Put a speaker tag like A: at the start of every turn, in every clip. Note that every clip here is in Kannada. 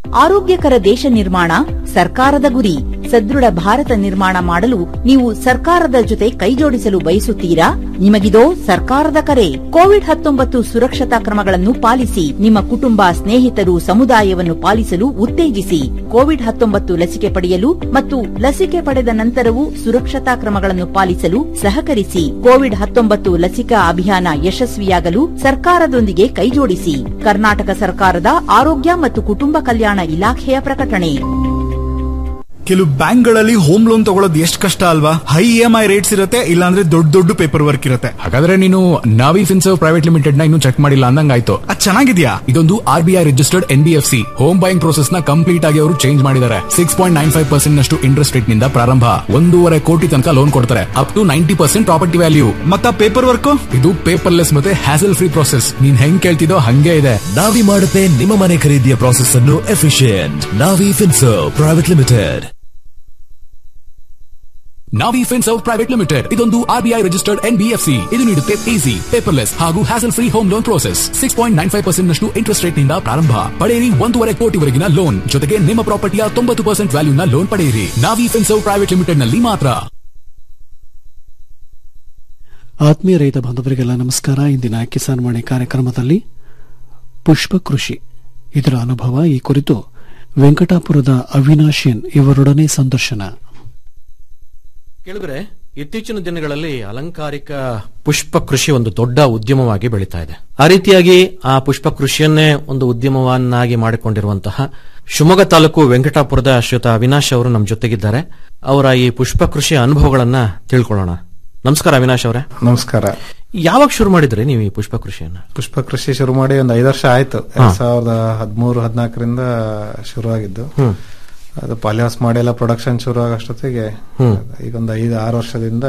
A: ಆರೋಗ್ಯಕರ ದೇಶ ನಿರ್ಮಾಣ ಸರ್ಕಾರದ ಗುರಿ ಸದೃಢ ಭಾರತ ನಿರ್ಮಾಣ ಮಾಡಲು ನೀವು ಸರ್ಕಾರದ ಜೊತೆ ಕೈಜೋಡಿಸಲು ಬಯಸುತ್ತೀರಾ ನಿಮಗಿದೋ ಸರ್ಕಾರದ ಕರೆ ಕೋವಿಡ್ ಹತ್ತೊಂಬತ್ತು ಸುರಕ್ಷತಾ ಕ್ರಮಗಳನ್ನು ಪಾಲಿಸಿ ನಿಮ್ಮ ಕುಟುಂಬ ಸ್ನೇಹಿತರು ಸಮುದಾಯವನ್ನು ಪಾಲಿಸಲು ಉತ್ತೇಜಿಸಿ ಕೋವಿಡ್ ಹತ್ತೊಂಬತ್ತು ಲಸಿಕೆ ಪಡೆಯಲು ಮತ್ತು ಲಸಿಕೆ ಪಡೆದ ನಂತರವೂ ಸುರಕ್ಷತಾ ಕ್ರಮಗಳನ್ನು ಪಾಲಿಸಲು ಸಹಕರಿಸಿ ಕೋವಿಡ್ ಹತ್ತೊಂಬತ್ತು ಲಸಿಕಾ ಅಭಿಯಾನ ಯಶಸ್ವಿಯಾಗಲು ಸರ್ಕಾರದೊಂದಿಗೆ ಕೈಜೋಡಿಸಿ ಕರ್ನಾಟಕ ಸರ್ಕಾರದ ಆರೋಗ್ಯ ಮತ್ತು ಕುಟುಂಬ ಕಲ್ಯಾಣ ಇಲಾಖೆಯ ಪ್ರಕಟಣೆ
B: ಕೆಲವು ಬ್ಯಾಂಕ್ಗಳಲ್ಲಿ ಹೋಮ್ ಲೋನ್ ತಗೊಳ್ಳೋದು ಎಷ್ಟು ಕಷ್ಟ ಅಲ್ವಾ high E M I rates ಇರುತ್ತೆ ಇಲ್ಲಾಂದ್ರೆ ದೊಡ್ಡ ದೊಡ್ಡ ಪೇಪರ್ ವರ್ಕ್ ಇರುತ್ತೆ
C: ಹಾಗಾದ್ರೆ ನೀನು ನಾವಿ ಫಿನ್ಸರ್ವ್ ಪ್ರೈವೇಟ್ ಲಿಮಿಟೆಡ್ ನ ಇನ್ನು ಚೆಕ್ ಮಾಡಿಲ್ಲ ಅಂದಂಗಾಯ್ತು
B: ಅದ್ ಚೆನ್ನಾಗಿದ್ಯಾ
C: ಇದೊಂದು R B I registered N B F C home buying process ನ ಕಂಪ್ಲೀಟ್ ಆಗಿ ಅವರು ಚೇಂಜ್ ಮಾಡಿದ್ದಾರೆ six point nine five percent ನಷ್ಟು ಇಂಟ್ರೆಸ್ಟ್ ರೇಟ್ ನಿಂದ ಪ್ರಾರಂಭ ಒಂದೂವರೆ ಕೋಟಿ ತನಕ ಲೋನ್ ಕೊಡ್ತಾರೆ up to ninety percent property value
B: ಮತ್ತ ಪೇಪರ್ ವರ್ಕ್
C: ಇದು ಪೇಪರ್ಲೆಸ್ ಮತ್ತೆ ಹ್ಯಾಸಲ್ ಫ್ರೀ ಪ್ರೋಸೆಸ್ ನೀನ್ ಹೆಂಗ್ ಕೇಳ್ತಿದೋ ಹಂಗೆ ಇದೆ
D: ನಾವಿ ಮಾಡುತ್ತೆ ನಿಮ್ಮ ಮನೆ ಖರೀದಿಯ ಪ್ರಾಸೆಸ್ ಅನ್ನು efficient Navi Finserv private limited
C: Navi Finserv private limited ಇದೊಂದು R B I registered N B F C ಇದು ನೀಡುತ್ತೆ ಈಸಿ ಪೇಪರ್ಲೆಸ್ ಹಾಗೂ hassle free home loan process six point nine five percent ನಷ್ಟು ಇಂಟ್ರೆಸ್ಟ್ ರೇಟ್ ನಿಂದ ಪ್ರಾರಂಭ ಪಡೆಯಿರಿ ಒಂದೂವರೆ ಕೋಟಿವರೆಗಿನ ಲೋನ್ ಜೊತೆಗೆ ನಿಮ್ಮ ಪ್ರಾಪರ್ಟಿಯ ತೊಂಬತ್ತು ಪರ್ಸೆಂಟ್ ವ್ಯಾಲ್ಯೂನ ಲೋನ್ ಪಡೆಯಿರಿ ನಾವಿ ಫಿನ್ಸರ್ವ್ ಪ್ರೈವೇಟ್ ಲಿಮಿಟೆಡ್ ನಲ್ಲಿ ಮಾತ್ರ
E: ಆತ್ಮೀಯ ರೈತ ಬಾಂಧವರಿಗೆಲ್ಲ ನಮಸ್ಕಾರ ಇಂದಿನ ಕಿಸಾನ್ ವಾಣಿ ಕಾರ್ಯಕ್ರಮದಲ್ಲಿ ಪುಷ್ಪ ಕೃಷಿ ಇದರ ಅನುಭವ ಈ ಕುರಿತು ವೆಂಕಟಾಪುರದ ಅವಿನಾಶಿಯನ್ ಇವರೊಡನೆ ಸಂದರ್ಶನ
F: ಕೇಳಿದ್ರೆ ಇತ್ತೀಚಿನ ದಿನಗಳಲ್ಲಿ ಅಲಂಕಾರಿಕ ಪುಷ್ಪ ಕೃಷಿ ಒಂದು ದೊಡ್ಡ ಉದ್ಯಮವಾಗಿ ಬೆಳೀತಾ ಇದೆ ಆ ರೀತಿಯಾಗಿ ಆ ಪುಷ್ಪ ಕೃಷಿಯನ್ನೇ ಒಂದು ಉದ್ಯಮವನ್ನಾಗಿ ಮಾಡಿಕೊಂಡಿರುವಂತಹ ಶಿವಮೊಗ್ಗ ತಾಲೂಕು ವೆಂಕಟಾಪುರದ ಶ್ರೀಯುತ ಅವಿನಾಶ್ ಅವರು ನಮ್ಮ ಜೊತೆಗಿದ್ದಾರೆ ಅವರ ಈ ಪುಷ್ಪ ಕೃಷಿ ಅನುಭವಗಳನ್ನ ತಿಳ್ಕೊಳ್ಳೋಣ ನಮಸ್ಕಾರ ಅವಿನಾಶ್ ಅವರೇ
G: ನಮಸ್ಕಾರ
F: ಯಾವಾಗ ಶುರು ಮಾಡಿದ್ರಿ ನೀವು ಈ ಪುಷ್ಪ ಕೃಷಿಯನ್ನ
G: ಪುಷ್ಪ ಕೃಷಿ ಶುರು ಮಾಡಿ ಒಂದು ಐದು ವರ್ಷ ಆಯ್ತು ಎರಡ್ ಸಾವಿರದ ಹದಿಮೂರು ಹದಿನಾಲ್ಕರಿಂದ ಶುರು ಆಗಿದ್ದು ಅದು ಪಾಲಿಹೌಸ್ ಮಾಡಿ ಎಲ್ಲ ಪ್ರೊಡಕ್ಷನ್ ಶುರು ಆಗೋಷ್ಟೊತ್ತಿಗೆ ಈಗ ಒಂದು ಐದು ಆರು ವರ್ಷದಿಂದ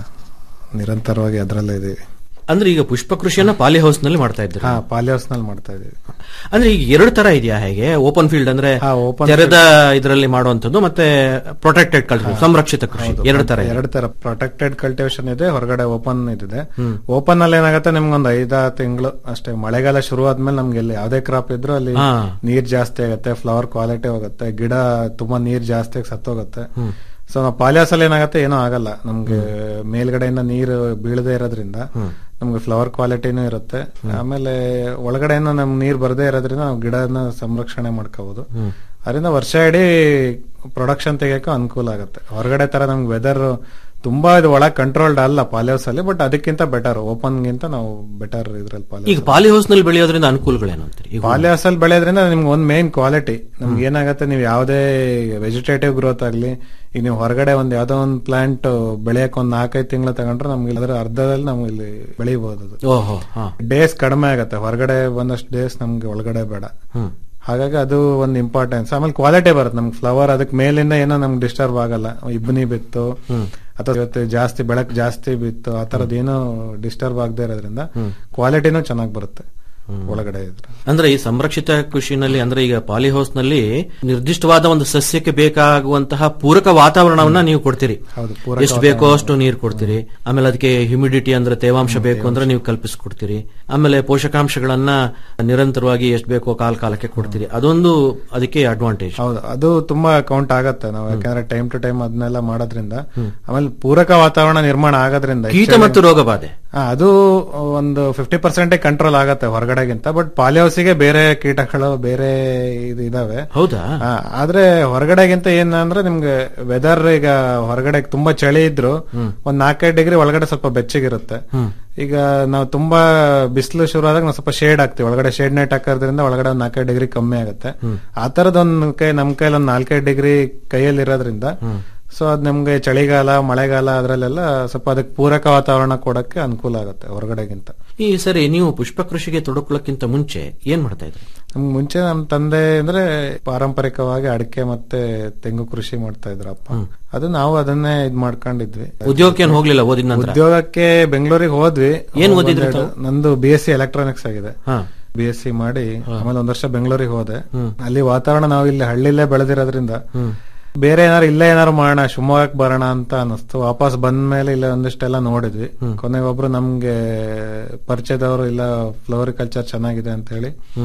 G: ನಿರಂತರವಾಗಿ ಅದರಲ್ಲೇ ಇದೀವಿ
F: ಅಂದ್ರೆ ಈಗ ಪುಷ್ಪ ಕೃಷಿಯನ್ನ ಪಾಲಿ ಹೌಸ್ ನಲ್ಲಿ ಮಾಡ್ತಾ ಇದ್ದೀರಿ
G: ಹಾ ಪಾಲಿಹೌಸ್ ನಲ್ಲಿ ಮಾಡ್ತಾ ಇದೀವಿ
F: ಅಂದ್ರೆ ಈಗ ಎರಡು ತರ ಇದೆಯಾ ಹೇಗೆ ಓಪನ್ ಫೀಲ್ಡ್ ಅಂದ್ರೆ
G: ಹಾ, open
F: ತೆರೆದ ಇದರಲ್ಲಿ ಮಾಡುವಂತದ್ದು ಮತ್ತೆ ಪ್ರೊಟೆಕ್ಟೆಡ್ ಕಲ್ಚರ್ ಸಂರಕ್ಷಿತ ಕೃಷಿ ಎರಡು ತರ ಇದೆ.
G: ಎರಡು ತರ ಪ್ರೊಟೆಕ್ಟೆಡ್ ಕಲ್ಟಿವೇಶನ್ ಇದೆ ಹೊರಗಡೆ ಓಪನ್ ಇದಿದೆ ಓಪನ್ ಅಲ್ಲಿ ಏನಾಗುತ್ತೆ ನಿಮ್ಗೆ ಒಂದು ಐದಾರು ತಿಂಗಳು ಅಷ್ಟೇ ಮಳೆಗಾಲ ಶುರು ಆದ್ಮೇಲೆ ನಮ್ಗೆ ಇಲ್ಲಿ ಯಾವ್ದೇ ಕ್ರಾಪ್ ಇದ್ರು ಅಲ್ಲಿ
F: ಹಾ.
G: ನೀರ್ ಜಾಸ್ತಿ ಆಗುತ್ತೆ ಫ್ಲವರ್ ಕ್ವಾಲಿಟಿ ಹೋಗುತ್ತೆ ಗಿಡ ತುಂಬಾ ನೀರ್ ಜಾಸ್ತಿ ಆಗಿ ಸತ್ತೋಗುತ್ತೆ ಸೊ ನಾವು ಪಾಲಿಯಾಸ್ ಅಲ್ಲಿ ಏನಾಗುತ್ತೆ ಏನೂ ಆಗಲ್ಲ ನಮ್ಗೆ ಮೇಲ್ಗಡೆಯಿಂದ ನೀರು ಬೀಳದೆ ಇರೋದ್ರಿಂದ ನಮ್ಗೆ ಫ್ಲವರ್ ಕ್ವಾಲಿಟಿನೂ ಇರುತ್ತೆ ಆಮೇಲೆ ಒಳಗಡೆಯಿಂದ ನಮ್ ನೀರ್ ಬರದೇ ಇರೋದ್ರಿಂದ ನಾವು ಗಿಡನ ಸಂರಕ್ಷಣೆ ಮಾಡ್ಕೋಬಹುದು ಅದರಿಂದ ವರ್ಷ ಇಡೀ ಪ್ರೊಡಕ್ಷನ್ ತೆಗಿಯಕ್ಕೆ ಅನುಕೂಲ ಆಗುತ್ತೆ ಹೊರಗಡೆ ತರ ನಮ್ಗೆ ವೆದರ್ ತುಂಬಾ ಇದು ಒಳಗ್ ಕಂಟ್ರೋಲ್ಡ್ ಅಲ್ಲ ಪಾಲಿಹೌಸ್ ಅಲ್ಲಿ ಬಟ್ ಅದಕ್ಕಿಂತ ಬೆಟರ್ ಓಪನ್ ಗಿಂತ ನಾವು ಬೆಟರ್ ಇದ್ರಲ್ಲಿ ಪಾಲಿ
F: ಈಗ ಪಾಲಿ ಹೌಸ್ ನಲ್ಲಿ ಬೆಳೆಯೋದ್ರಿಂದ ಅನುಕೂಲಗಳೇನು ಅಂತೀರಿ ಈಗ
G: ಪಾಲಿಹೌಸ್ ಅಲ್ಲಿ ಬೆಳೆಯೋದ್ರಿಂದ ನಿಮ್ಗೆ ಒಂದ್ ಮೇನ್ ಕ್ವಾಲಿಟಿ ನಮ್ಗೆ ಏನಾಗುತ್ತೆ ನೀವು ಯಾವುದೇ ವೆಜಿಟೇಟಿವ್ ಗ್ರೋತ್ ಆಗ್ಲಿ ಈಗ ನೀವು ಹೊರಗಡೆ ಒಂದ್ ಯಾವ್ದೋ ಒಂದ್ ಪ್ಲಾಂಟ್ ಬೆಳೆಯಕ್ ಒಂದ್ ನಾಲ್ಕೈದು ತಿಂಗಳು ತಗೊಂಡ್ರೆ ನಮ್ಗೆ ಅದರ ಅರ್ಧದಲ್ಲಿ ನಮ್ಗೆ ಇಲ್ಲಿ ಬೆಳಿಬಹುದು ಅದು
F: ಓಹೋ ಹಾ
G: ಡೇಸ್ ಕಡಿಮೆ ಆಗತ್ತೆ ಹೊರಗಡೆ ಬಂದಷ್ಟು ಡೇಸ್ ನಮ್ಗೆ ಒಳಗಡೆ ಬೇಡ ಹಾಗಾಗಿ ಅದು ಒಂದು ಇಂಪಾರ್ಟೆನ್ಸ್ ಆಮೇಲೆ ಕ್ವಾಲಿಟಿ ಬರುತ್ತೆ ನಮ್ಗೆ ಫ್ಲವರ್ ಅದಕ್ಕೆ ಮೇಲಿಂದ ಏನೋ ನಮ್ಗೆ ಡಿಸ್ಟರ್ಬ್ ಆಗಲ್ಲ ಇಬ್ಬನಿ ಬಿತ್ತು ಅಥವಾ ಇವತ್ತು ಜಾಸ್ತಿ ಬೆಳಕ್ ಜಾಸ್ತಿ ಬಿತ್ತು ಆ ತರದ್ ಏನೋ ಡಿಸ್ಟರ್ಬ್ ಆಗದೆ ಇರೋದ್ರಿಂದ ಕ್ವಾಲಿಟಿನೂ ಚೆನ್ನಾಗಿ ಬರುತ್ತೆ ಒಳಗಡೆ ಇದ್ರೆ
F: ಅಂದ್ರೆ ಈ ಸಂರಕ್ಷಿತ ಕೃಷಿನಲ್ಲಿ ಅಂದ್ರೆ ಈಗ ಪಾಲಿ ಹೌಸ್ ನಲ್ಲಿ ನಿರ್ದಿಷ್ಟವಾದ ಒಂದು ಸಸ್ಯಕ್ಕೆ ಬೇಕಾಗುವಂತಹ ಪೂರಕ ವಾತಾವರಣವನ್ನ ನೀವು ಕೊಡ್ತೀರಿ
G: ಹೌದು, ಪೂರಕ
F: ಎಷ್ಟು ಬೇಕೋ ಅಷ್ಟು ನೀರು ಕೊಡ್ತೀರಿ ಆಮೇಲೆ ಅದಕ್ಕೆ ಹ್ಯುಮಿಡಿಟಿ ಅಂದ್ರೆ ತೇವಾಂಶ ಬೇಕು ಅಂದ್ರೆ ನೀವು ಕಲ್ಪಿಸ್ಕೊಡ್ತೀರಿ ಆಮೇಲೆ ಪೋಷಕಾಂಶಗಳನ್ನ ನಿರಂತರವಾಗಿ ಎಷ್ಟು ಬೇಕೋ ಕಾಲ ಕಾಲಕ್ಕೆ ಕೊಡ್ತೀರಿ ಅದೊಂದು ಅದಕ್ಕೆ ಅಡ್ವಾಂಟೇಜ್
G: ಹೌದು ಅದು ತುಂಬಾ ಕೌಂಟ್ ಆಗತ್ತೆ ನಾವು ಯಾಕಂದ್ರೆ ಟೈಮ್ ಟು ಟೈಮ್ ಅದನ್ನೆಲ್ಲ ಮಾಡೋದ್ರಿಂದ ಆಮೇಲೆ ಪೂರಕ ವಾತಾವರಣ ನಿರ್ಮಾಣ ಆಗೋದ್ರಿಂದ
F: ಕೀಟ ಮತ್ತು ರೋಗ ಬಾಧೆ
G: ಆ, ಅದು ಒಂದು ಫಿಫ್ಟಿ ಪರ್ಸೆಂಟ್ ಕಂಟ್ರೋಲ್ ಆಗತ್ತೆ ಹೊರಗಡೆಗಿಂತ ಬಟ್ ಪಾಲಿಹೌಸಿಗೆ ಬೇರೆ ಕೀಟಗಳು ಬೇರೆ ಇದು ಇದಾವೆ
F: ಹೌದಾ
G: ಆ, ಆದ್ರೆ ಹೊರಗಡೆಗಿಂತ ಏನಂದ್ರೆ ನಿಮ್ಗೆ ವೆದರ್ ಈಗ ಹೊರಗಡೆ ತುಂಬಾ ಚಳಿ ಇದ್ರು ಒಂದ್ ನಾಲ್ಕೈದು ಡಿಗ್ರಿ ಒಳಗಡೆ ಸ್ವಲ್ಪ ಬೆಚ್ಚಗಿರುತ್ತೆ ಈಗ ನಾವು ತುಂಬಾ ಬಿಸಿಲು ಶುರು ಆದಾಗ ನಾವು ಸ್ವಲ್ಪ ಶೇಡ್ ಹಾಕ್ತಿವಿ ಒಳಗಡೆ ಶೇಡ್ ನೆಟ್ ಹಾಕೋದ್ರಿಂದ ಒಳಗಡೆ ಒಂದ್ ನಾಲ್ಕೈದು ಡಿಗ್ರಿ ಕಮ್ಮಿ ಆಗುತ್ತೆ ಆ ತರದ್ ಒಂದ್ ಕೈ ನಮ್ ಕೈಲಿ ಒಂದ್ ನಾಲ್ಕೈದು ಡಿಗ್ರಿ ಕೈಯಲ್ಲಿ ಇರೋದ್ರಿಂದ ಸೊ ಅದ್ ನಮ್ಗೆ ಚಳಿಗಾಲ ಮಳೆಗಾಲ ಅದ್ರಲ್ಲೆಲ್ಲ ಸ್ವಲ್ಪ ಅದಕ್ಕೆ ಪೂರಕ ವಾತಾವರಣ ಕೊಡಕ್ಕೆ ಅನುಕೂಲ ಆಗುತ್ತೆ ಹೊರಗಡೆಗಿಂತ
F: ಈ ಸರಿ ನೀವು ಪುಷ್ಪ ಕೃಷಿಗೆ ತೊಡಕೊಳ್ಳಕ್ಕಿಂತ ಮುಂಚೆ ಏನ್ ಮಾಡ್ತಾ ಇದ್ರಿ
G: ನಮ್ಗೆ ಮುಂಚೆ ನಮ್ ತಂದೆ ಅಂದ್ರೆ ಪಾರಂಪರಿಕವಾಗಿ ಅಡಿಕೆ ಮತ್ತೆ ತೆಂಗು ಕೃಷಿ ಮಾಡ್ತಾ ಇದ್ರು ಅಪ್ಪ ಅದು ನಾವು ಅದನ್ನೇ ಇದ್ ಮಾಡ್ಕೊಂಡಿದ್ವಿ
F: ಉದ್ಯೋಗಕ್ಕೆ ಏನ್ ಹೋಗ್ಲಿಲ್ಲ ಓದಿದ ನಂತರ
G: ಉದ್ಯೋಗಕ್ಕೆ ಬೆಂಗಳೂರಿಗೆ ಹೋದ್ವಿ
F: ಏನ್ ಓದಿದ್ರಿ
G: ಒಂದೆರಡು- ನಂದು ಬಿ ಎಸ್ ಸಿ ಎಲೆಕ್ಟ್ರಾನಿಕ್ಸ್ ಆಗಿದೆ
F: ಹಾ
G: ಬಿ ಎಸ್ ಸಿ ಮಾಡಿ ಆಮೇಲೆ ಒಂದ್ ವರ್ಷ ಬೆಂಗಳೂರಿಗೆ ಹೋದೆ ಅಲ್ಲಿ ವಾತಾವರಣ ನಾವು ಇಲ್ಲಿ ಹಳ್ಳಿಲೇ ಬೆಳೆದಿರೋದ್ರಿಂದ ಬೇರೆ ಏನಾರು ಇಲ್ಲೇ ಏನಾರು ಮಾಡೋಣ ಶಿವಮೊಗ್ಗಕ್ಕೆ ಬರೋಣ ಅಂತ ಅನಿಸ್ತು ವಾಪಸ್ ಬಂದ್ಮೇಲೆ ಇಲ್ಲ ಒಂದಿಷ್ಟೆಲ್ಲ ನೋಡಿದ್ವಿ ಕೊನೆಗೆ ಒಬ್ರು ನಮ್ಗೆ ಪರಿಚಯದವರು ಇಲ್ಲ ಫ್ಲವರಿಕಲ್ಚರ್ ಚೆನ್ನಾಗಿದೆ ಅಂತ ಹೇಳಿ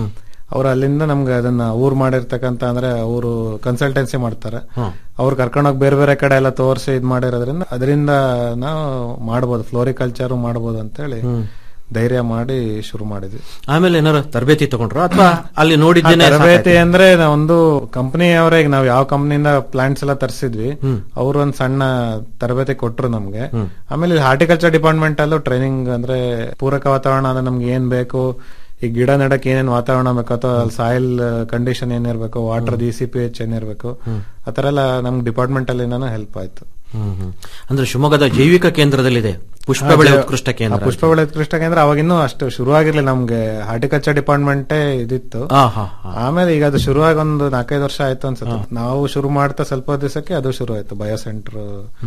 G: ಅವ್ರು ಅಲ್ಲಿಂದ ನಮ್ಗೆ ಅದನ್ನ ಊರ್ ಮಾಡಿರ್ತಕ್ಕಂತ ಅಂದ್ರೆ ಅವರು ಕನ್ಸಲ್ಟೆನ್ಸಿ ಮಾಡ್ತಾರೆ ಅವ್ರು ಕರ್ಕೊಂಡೋಗಿ ಬೇರೆ ಬೇರೆ ಕಡೆ ಎಲ್ಲ ತೋರಿಸಿ ಇದ್ ಮಾಡಿರೋದ್ರಿಂದ ಅದರಿಂದ ನಾವು ಮಾಡ್ಬೋದು ಫ್ಲೋರಿಕಲ್ಚರ್ ಮಾಡ್ಬೋದು ಅಂತೇಳಿ ಧೈರ್ಯ ಮಾಡಿ ಶುರು ಮಾಡಿದ್ವಿ
F: ಆಮೇಲೆ ಏನಾರ ತರಬೇತಿ ತಗೊಂಡ್ರು ಅಥವಾ ಅಲ್ಲಿ ನೋಡಿದ್ದೇನೆ
G: ತರಬೇತಿ ಅಂದ್ರೆ ನಾವು ಒಂದು ಕಂಪನಿ ಅವರೇ ನಾವ್ ಯಾವ ಕಂಪನಿಯಿಂದ ಪ್ಲಾಂಟ್ಸ್ ಎಲ್ಲ ತರಿಸಿದ್ವಿ ಅವ್ರು ಒಂದ್ ಸಣ್ಣ ತರಬೇತಿ ಕೊಟ್ರು ನಮ್ಗೆ ಆಮೇಲೆ ಹಾರ್ಟಿಕಲ್ಚರ್ ಡಿಪಾರ್ಟ್ಮೆಂಟ್ ಅಲ್ಲೂ ಟ್ರೈನಿಂಗ್ ಅಂದ್ರೆ ಪೂರಕ ವಾತಾವರಣ ಅಂದ್ರೆ ನಮ್ಗೆ ಏನ್ ಬೇಕು ಈ ಗಿಡ ನೆಡಕ್ಕೆ ಏನೇನ್ ವಾತಾವರಣ ಬೇಕು ಅಥವಾ ಸಾಯಿಲ್ ಕಂಡೀಷನ್ ಏನಿರ್ಬೇಕು water D C P H ಏನಿರ್ಬೇಕು ಆತರ ಎಲ್ಲ ನಮ್ಗೆ ಡಿಪಾರ್ಟ್ಮೆಂಟ್ ಅಲ್ಲಿ ಹೆಲ್ಪ್ ಆಯ್ತು
F: ಹ್ಮ್ ಹ್ಮ್. ಅಂದ್ರೆ ಶಿವಮೊಗ್ಗದ ಜೈವಿಕ ಕೇಂದ್ರದಲ್ಲಿದೆ ಪುಷ್ಪ ಬೆಳೆ ಉತ್ಕೃಷ್ಟ
G: ಆ
F: ಕೇಂದ್ರ
G: ಪುಷ್ಪ ಬೆಳೆ ಉತ್ಕೃಷ್ಟ ಕೇಂದ್ರ ಅವಾಗಿನ್ನೂ ಅಷ್ಟು ಶುರು ಆಗಿರ್ಲಿಲ್ಲ ನಮ್ಗೆ ಹಾರ್ಟಿಕಲ್ಚರ್ ಡಿಪಾರ್ಟ್ಮೆಂಟೇ ಇದಿತ್ತು
F: ಆ, ಹಾ, ಹಾ.
G: ಆಮೇಲೆ ಈಗ ಅದು ಶುರುವಾಗಿ ಒಂದು ನಾಲ್ಕೈದು ವರ್ಷ ಆಯ್ತು ಅನ್ಸುತ್ತೆ ನಾವು ಶುರು ಮಾಡ್ತಾ ಸ್ವಲ್ಪ ದಿವಸಕ್ಕೆ ಅದು ಶುರು ಆಯ್ತು ಬಯೋ ಸೆಂಟರ್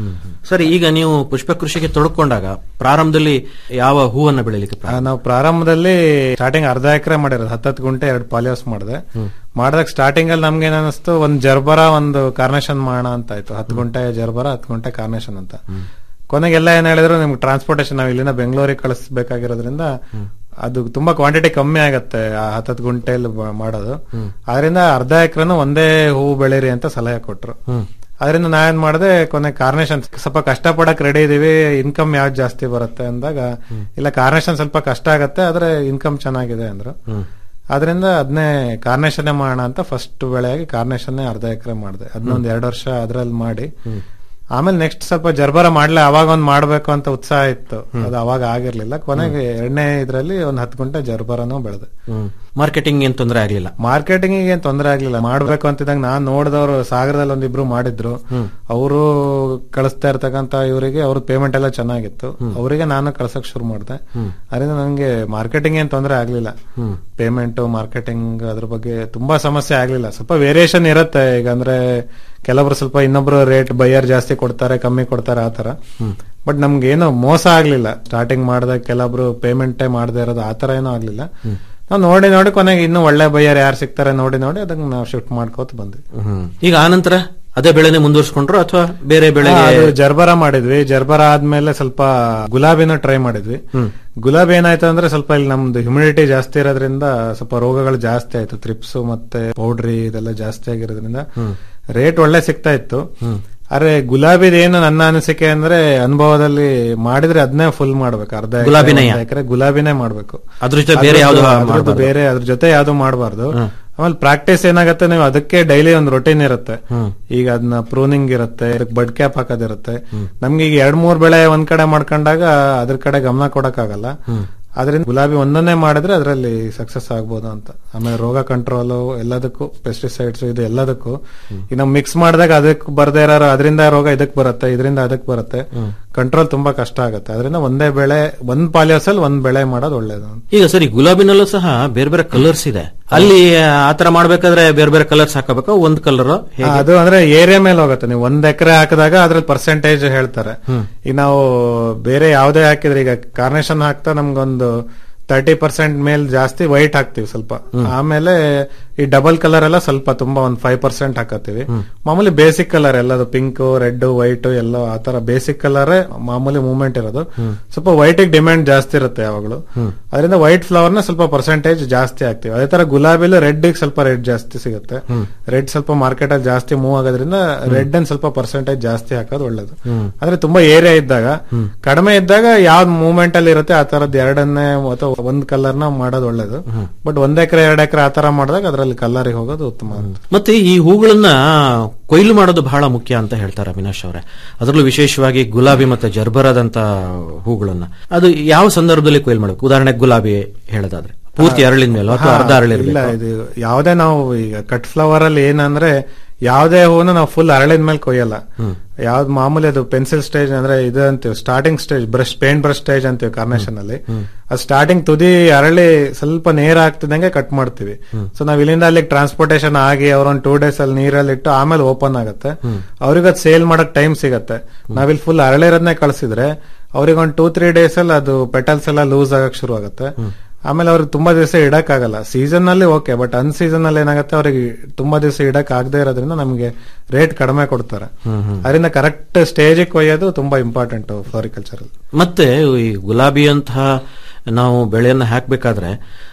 F: ಸರಿ ಈಗ ನೀವು ಪುಷ್ಪ ಕೃಷಿಗೆ ತೊಡಕೊಂಡಾಗ ಪ್ರಾರಂಭದಲ್ಲಿ ಯಾವ ಹೂವನ್ನ ಬೆಳಿಲಿಕ್ಕೆ ಪ್ರಾರಂಭ-
G: ನಾವು ಪ್ರಾರಂಭದಲ್ಲಿ ಸ್ಟಾರ್ಟಿಂಗ್ ಅರ್ಧ ಎಕರೆ ಮಾಡಿರೋದು ಹತ್ತತ್ತು ಗುಂಟೆ ಎರಡು ಪಾಲಿಯೋಸ್ ಮಾಡಿದೆ ಮಾಡಿದಾಗ ಸ್ಟಾರ್ಟಿಂಗ್ ಅಲ್ಲಿ ನಮ್ಗೆ ಏನ್ ಅನಿಸ್ತು ಒಂದ್ ಜರ್ಬರ ಒಂದು ಕಾರ್ನೇಷನ್ ಮಾಡೋಣ ಅಂತ ಆಯ್ತು ಹತ್ತು ಗುಂಟೆ ಜರ್ಬರ ಹತ್ತು ಗುಂಟೆ ಕಾರ್ನೇಷನ್ ಅಂತ ಕೊನೆಗೆಲ್ಲ ಏನ್ ಹೇಳಿದ್ರು ನಿಮ್ಗೆ ಟ್ರಾನ್ಸ್ಪೋರ್ಟೇಷನ್ ನಾವು ಇಲ್ಲಿಂದ ಬೆಂಗಳೂರಿಗೆ ಕಳಿಸ್ಬೇಕಾಗಿರೋದ್ರಿಂದ ಅದು ತುಂಬಾ ಕ್ವಾಂಟಿಟಿ ಕಮ್ಮಿ ಆಗತ್ತೆ ಆ ಹತ್ತತ್ತು ಗುಂಟೆಯಲ್ಲಿ ಬ- ಮಾಡೋದು ಅದರಿಂದ ಅರ್ಧ ಎಕರೆನು ಒಂದೇ ಹೂವು ಬೆಳೀರಿ ಅಂತ ಸಲಹೆ ಕೊಟ್ರು ಅದರಿಂದ ನಾ ಏನ್ ಮಾಡಿದೆ ಕೊನೆ ಕಾರ್ನೇಷನ್ ಸ್ವಲ್ಪ ಕಷ್ಟ ಪಡಕ್ ರೆಡಿ ಇದೀವಿ ಇನ್ಕಮ್ ಯಾವ್ದು ಜಾಸ್ತಿ ಬರುತ್ತೆ ಅಂದಾಗ ಇಲ್ಲ ಕಾರ್ನೇಷನ್ ಸ್ವಲ್ಪ ಕಷ್ಟ ಆಗತ್ತೆ ಆದ್ರೆ ಇನ್ಕಮ್ ಚೆನ್ನಾಗಿದೆ ಅಂದ್ರು ಅದರಿಂದ ಅದನ್ನೇ ಕಾರ್ನೇಷನ್ ಮಾಡೋಣ ಅಂತ ಫಸ್ಟ್ ಬೆಳೆಯಾಗಿ ಕಾರ್ನೇಷನ್ ಅರ್ಧ ಎಕರೆ ಮಾಡಿದೆ ಅದನ್ನೊಂದ್ ಎರಡು ವರ್ಷ ಅದ್ರಲ್ಲಿ ಮಾಡಿ ಆಮೇಲೆ ನೆಕ್ಸ್ಟ್ ಸ್ವಲ್ಪ ಜರ್ಬರ ಮಾಡ್ಲೆ ಅವಾಗ ಒಂದ್ ಮಾಡ್ಬೇಕು ಅಂತ ಉತ್ಸಾಹ ಇತ್ತು ಅದು ಅವಾಗ ಆಗಿರ್ಲಿಲ್ಲ ಕೊನೆಗೆ ಎರಡನೇ ಇದ್ರಲ್ಲಿ ಒಂದ್ ಹತ್ತು ಗುಂಟೆ ಜರ್ಬರನೂ ಬೆಳೆದೆ
F: ಹ್ಮ್ ಮಾರ್ಕೆಟಿಂಗ್ ಏನ್ ತೊಂದರೆ ಆಗ್ಲಿಲ್ಲ
G: ಮಾರ್ಕೆಟಿಂಗ್ ಏನ್ ತೊಂದರೆ ಆಗ್ಲಿಲ್ಲ ಮಾಡ್ಬೇಕು ಅಂತಿದ್ದಾಗ ನಾನ್ ನೋಡಿದವರು ಸಾಗರದಲ್ಲಿ ಒಂದಿಬ್ರು ಮಾಡಿದ್ರು ಅವರು ಕಳಿಸ್ತಾ ಇರ್ತಕ್ಕಂತ ಇವರಿಗೆ ಅವ್ರ ಪೇಮೆಂಟ್ ಎಲ್ಲ ಚೆನ್ನಾಗಿತ್ತು ಅವರಿಗೆ ನಾನು ಕಳ್ಸಕ್ ಶುರು ಮಾಡಿದೆ ಅದರಿಂದ ನನಗೆ ಮಾರ್ಕೆಟಿಂಗ್ ಏನ್ ತೊಂದರೆ ಆಗ್ಲಿಲ್ಲ ಪೇಮೆಂಟ್ ಮಾರ್ಕೆಟಿಂಗ್ ಅದ್ರ ಬಗ್ಗೆ ತುಂಬಾ ಸಮಸ್ಯೆ ಆಗ್ಲಿಲ್ಲ ಸ್ವಲ್ಪ ವೇರಿಯೇಷನ್ ಇರುತ್ತೆ ಈಗ ಅಂದ್ರೆ ಕೆಲವರು ಸ್ವಲ್ಪ ಇನ್ನೊಬ್ರು ರೇಟ್ ಬೈಯರ್ ಜಾಸ್ತಿ ಕೊಡ್ತಾರೆ ಕಮ್ಮಿ ಕೊಡ್ತಾರೆ ಆತರ ಬಟ್ ನಮ್ಗೆ ಏನು ಮೋಸ ಆಗ್ಲಿಲ್ಲ ಸ್ಟಾರ್ಟಿಂಗ್ ಮಾಡಿದಾಗ ಕೆಲವೊಬ್ರು ಪೇಮೆಂಟೇ ಮಾಡದೇ ಇರೋದು ಆತರ ಏನೂ ಆಗ್ಲಿಲ್ಲ ನಾವು ನೋಡಿ ನೋಡಿ ಕೊನೆಗೆ ಇನ್ನೂ ಒಳ್ಳೆ ಬೈಯರ್ ಯಾರು ಸಿಗ್ತಾರೆ ನೋಡಿ ನೋಡಿ ಅದನ್ನ ನಾವು ಶಿಫ್ಟ್ ಮಾಡ್ಕೋತ ಬಂದ್ವಿ
F: ಹ್ಮ್. ಈಗ ಆನಂತರ ಅದೇ ಬೆಳೆನೆ ಮುಂದುವರ್ಸ್ಕೊಂಡ್ರು ಅಥವಾ ಬೇರೆ ಬೆಳೆಗೆ
G: ಹಾ, ಅದು ಜರ್ಬರ ಮಾಡಿದ್ವಿ ಜರ್ಬರ ಆದ್ಮೇಲೆ ಸ್ವಲ್ಪ ಗುಲಾಬಿನ ಟ್ರೈ ಮಾಡಿದ್ವಿ ಗುಲಾಬಿ ಏನಾಯ್ತು ಅಂದ್ರೆ ಸ್ವಲ್ಪ ಇಲ್ಲಿ ನಮ್ದು ಹ್ಯುಮಿಡಿಟಿ ಜಾಸ್ತಿ ಇರೋದ್ರಿಂದ ಸ್ವಲ್ಪ ರೋಗಗಳು ಜಾಸ್ತಿ ಆಯ್ತು ತ್ರಿಪ್ಸ್ ಮತ್ತೆ ಪೌಡ್ರಿ ಇದೆಲ್ಲ ಜಾಸ್ತಿ ಆಗಿರೋದ್ರಿಂದ ರೇಟ್ ಒಳ್ಳೆ ಸಿಗ್ತಾ ಇತ್ತು ಆದ್ರೆ ಗುಲಾಬಿದ ಏನು ನನ್ನ ಅನಿಸಿಕೆ ಅಂದ್ರೆ ಅನುಭವದಲ್ಲಿ ಮಾಡಿದ್ರೆ ಅದನ್ನೇ ಫುಲ್ ಮಾಡ್ಬೇಕು ಅರ್ಧ ಎಕರೆ,
F: ಗುಲಾಬಿನೇ?
G: ಒಂದು ಎಕರೆ ಗುಲಾಬಿನೇ ಮಾಡ್ಬೇಕು
F: ಅದ್ರ ಜೊತೆ ಬೇರೆ ಯಾವ್ದು
G: ಅದ್ರದ್ದು
F: ಮಾಡ್ಬಾರ್ದು?
G: ಬೇರೆ ಅದ್ರ ಜೊತೆ ಯಾವ್ದು ಮಾಡಬಾರ್ದು ಆಮೇಲೆ ಪ್ರಾಕ್ಟೀಸ್ ಏನಾಗತ್ತೆ ನೀವು ಅದಕ್ಕೆ ಡೈಲಿ ಒಂದು ರೊಟೀನ್ ಇರುತ್ತೆ ಈಗ ಅದನ್ನ ಪ್ರೂನಿಂಗ್ ಇರುತ್ತೆ ಅದಕ್ಕೆ ಬಡ್ ಕ್ಯಾಪ್ ಹಾಕೋದಿರುತ್ತೆ ನಮ್ಗೆ ಈಗ ಎರಡ್ ಮೂರ್ ಬೆಳೆ ಒಂದ್ ಕಡೆ ಮಾಡ್ಕೊಂಡಾಗ ಅದ್ರ ಕಡೆ ಗಮನ ಕೊಡಕ್ ಆಗಲ್ಲ ಅದರಿಂದ ಗುಲಾಬಿ ಒಂದನ್ನೇ ಮಾಡಿದ್ರೆ ಅದರಲ್ಲಿ ಸಕ್ಸಸ್ ಆಗ್ಬೋದು ಅಂತ ಆಮೇಲೆ ರೋಗ ಕಂಟ್ರೋಲ್ ಎಲ್ಲದಕ್ಕೂ ಪೆಸ್ಟಿಸೈಡ್ಸ್ ಇದು ಎಲ್ಲದಕ್ಕೂ ಈಗ ನಾವು ಮಿಕ್ಸ್ ಮಾಡಿದಾಗ ಅದಕ್ಕೆ ಬರ್ದೇ ಇರೋ ಅದರಿಂದ ರೋಗ ಇದಕ್ ಬರುತ್ತೆ ಇದರಿಂದ ಅದಕ್ಕೆ ಬರುತ್ತೆ ಕಂಟ್ರೋಲ್ ತುಂಬಾ ಕಷ್ಟ ಆಗುತ್ತೆ ಅದರಿಂದ ಒಂದೇ ಬೆಳೆ ಒಂದ್ ಪಾಲಿಯೋಸಲ್ ಒಂದ್ ಬೆಳೆ ಮಾಡೋದು ಒಳ್ಳೇದು ಅಂತ
F: ಈಗ ಸರಿ ಗುಲಾಬಿನಲ್ಲೂ ಸಹ ಬೇರೆ ಬೇರೆ ಕಲರ್ಸ್ ಇದೆ ಅಲ್ಲಿ ಆತರ ಮಾಡ್ಬೇಕಾದ್ರೆ ಬೇರೆ ಬೇರೆ ಕಲರ್ಸ್ ಹಾಕಬೇಕು ಒಂದ್ ಕಲರ್
G: ಹಾ, ಅದು ಅಂದ್ರೆ ಏರಿಯಾ ಮೇಲೆ ಹೋಗುತ್ತೆ ನೀವು ಒಂದ್ ಎಕರೆ ಹಾಕಿದಾಗ ಅದ್ರಲ್ಲಿ ಪರ್ಸೆಂಟೇಜ್ ಹೇಳ್ತಾರೆ ಈಗ ನಾವು ಬೇರೆ ಯಾವ್ದೇ ಹಾಕಿದ್ರೆ ಈಗ ಕಾರ್ನೇಷನ್ ಹಾಕ್ತಾ ನಮ್ಗೊಂದು ತರ್ಟಿ ಪರ್ಸೆಂಟ್ ಮೇಲ್ ಜಾಸ್ತಿ ವೈಟ್ ಹಾಕ್ತಿವಿ ಸ್ವಲ್ಪ ಆಮೇಲೆ ಈ ಡಬಲ್ ಕಲರ್ ಎಲ್ಲ ಸ್ವಲ್ಪ ತುಂಬಾ ಒಂದ್ ಫೈವ್ ಪರ್ಸೆಂಟ್ ಹಾಕತ್ತೀವಿ ಮಾಮೂಲಿ ಬೇಸಿಕ್ ಕಲರ್ ಎಲ್ಲದು ಪಿಂಕ್ ರೆಡ್ ವೈಟ್ ಎಲ್ಲ ಆತರ ಬೇಸಿಕ್ ಕಲರ್ ಮಾಮೂಲಿ ಮೂವ್ಮೆಂಟ್ ಇರೋದು ಸ್ವಲ್ಪ ವೈಟ್ ಡಿಮ್ಯಾಂಡ್ ಜಾಸ್ತಿ ಇರುತ್ತೆ ಯಾವಾಗಲೂ ಅದರಿಂದ ವೈಟ್ ಫ್ಲವರ್ ನ ಸ್ವಲ್ಪ ಪರ್ಸೆಂಟೇಜ್ ಜಾಸ್ತಿ ಹಾಕ್ತಿವಿ ಅದೇ ತರ ಗುಲಾಬಿಲಿ ರೆಡ್ ಸ್ವಲ್ಪ ರೇಟ್ ಜಾಸ್ತಿ ಸಿಗುತ್ತೆ ರೆಡ್ ಸ್ವಲ್ಪ ಮಾರ್ಕೆಟ್ ಅಲ್ಲಿ ಜಾಸ್ತಿ ಮೂವ್ ಆಗೋದ್ರಿಂದ ರೆಡ್ ಅನ್ ಸ್ವಲ್ಪ ಪರ್ಸೆಂಟೇಜ್ ಜಾಸ್ತಿ ಹಾಕೋದು ಒಳ್ಳೇದು ಅಂದ್ರೆ ತುಂಬಾ ಏರಿಯಾ ಇದ್ದಾಗ ಕಡಿಮೆ ಇದ್ದಾಗ ಯಾವ್ದು ಮೂವ್ಮೆಂಟ್ ಅಲ್ಲಿ ಇರುತ್ತೆ ಆ ತರದ್ ಎರಡನ್ನೇ ಅಥವಾ ಒಂದ್ ಕಲರ್ ನ ಮಾಡೋದು ಒಳ್ಳೇದು ಬಟ್ ಒಂದ್ ಎಕರೆ ಎರಡ್ ಎಕರೆ ಆ ತರ ಮಾಡಿದಾಗ ಅದ್ರಲ್ಲಿ ಕಲರಿಗೆ ಹೋಗೋದು ಉತ್ತಮ ಅಂತ
F: ಮತ್ತೆ ಈ ಹೂಗಳನ್ನ ಕೊಯ್ಲು ಮಾಡೋದು ಬಹಳ ಮುಖ್ಯ ಅಂತ ಹೇಳ್ತಾರೆ ಅವಿನಾಶ್ ಅವರೇ ಅದರಲ್ಲೂ ವಿಶೇಷವಾಗಿ ಗುಲಾಬಿ ಮತ್ತೆ ಜರ್ಬರದಂತ ಹೂಗಳನ್ನ ಅದು ಯಾವ ಸಂದರ್ಭದಲ್ಲಿ ಕೊಯ್ಲು ಮಾಡಬೇಕು ಉದಾಹರಣೆಗೆ ಗುಲಾಬಿ ಹೇಳೋದಾದ್ರೆ ಪೂರ್ತಿ ಅರಳಿನ ಮೇಲೆ ಅಥವಾ ಅರ್ಧ
G: ಇಲ್ಲ
F: ಅರಳಿರ್ಬೇಕು
G: ಇದು ಯಾವ್ದೇ ನಾವು ಈಗ ಕಟ್ ಫ್ಲವರ್ ಅಲ್ಲಿ ಏನಂದ್ರೆ ಯಾವ್ದೇ ಹೂವನ್ನ ನಾವು ಫುಲ್ ಅರಳಿದ ಮೇಲೆ ಕೊಯ್ಯಲ್ಲ ಯಾವ್ದು ಮಾಮೂಲಿ ಅದು ಪೆನ್ಸಿಲ್ ಸ್ಟೇಜ್ ಅಂದ್ರೆ ಇದು ಅಂತೀವಿ starting stage brush paint brush stage ಅಂತೀವಿ ಕಾರ್ನೇಷನ್ ಅಲ್ಲಿ ಅದು ಸ್ಟಾರ್ಟಿಂಗ್ ತುದಿ ಅರಳಿ ಸ್ವಲ್ಪ ನೀರ್ ಆಗ್ತಿದಂಗೆ ಕಟ್ ಮಾಡ್ತೀವಿ ಸೊ ನಾವ್ ಇಲ್ಲಿಂದ ಅಲ್ಲಿಗೆ ಟ್ರಾನ್ಸ್ಪೋರ್ಟೇಶನ್ ಆಗಿ ಅವ್ರೊಂದ್ ಟೂ ಡೇಸ್ ಅಲ್ಲಿ ನೀರಲ್ಲಿ ಇಟ್ಟು ಆಮೇಲೆ ಓಪನ್ ಆಗುತ್ತೆ ಅವ್ರಿಗೆ ಅದು ಸೇಲ್ ಮಾಡಕ್ ಟೈಮ್ ಸಿಗತ್ತೆ ನಾವಿಲ್ಲಿ ಫುಲ್ ಅರಳಿರೋದನ್ನೇ ಕಳ್ಸಿದ್ರೆ ಅವ್ರಿಗೆ ಒಂದು ಟೂ ತ್ರೀ ಡೇಸ್ ಅಲ್ಲಿ ಅದು ಪೆಟಲ್ಸ್ ಎಲ್ಲ ಲೂಸ್ ಆಗಕ್ ಶುರು ಆಗುತ್ತೆ ಆಮೇಲೆ ಅವ್ರಿಗೆ ತುಂಬಾ ದಿವಸ ಇಡಕ್ ಆಗಲ್ಲ ಸೀಸನ್ ನಲ್ಲಿ ಓಕೆ ಬಟ್ ಅನ್ ಸೀಸನ್ ಅಲ್ಲಿ ಏನಾಗುತ್ತೆ ಅವ್ರಿಗೆ ತುಂಬಾ ದಿವಸ ಇಡಕ್ ಆಗದೆ ಇರೋದ್ರಿಂದ ನಮಗೆ ರೇಟ್ ಕಡಿಮೆ ಕೊಡ್ತಾರೆ ಅದರಿಂದ ಕರೆಕ್ಟ್ ಸ್ಟೇಜ್ ಕೊಯ್ಯೋದು ತುಂಬಾ ಇಂಪಾರ್ಟೆಂಟ್ ಫ್ಲೋರಿಕಲ್ಚರ್ ಅಲ್ಲಿ
F: ಮತ್ತೆ ಈ ಗುಲಾಬಿ ಅಂತಹ ನಾವು ಬೆಳೆಯನ್ನ ಹಾಕ್ಬೇಕಾದ್ರೆ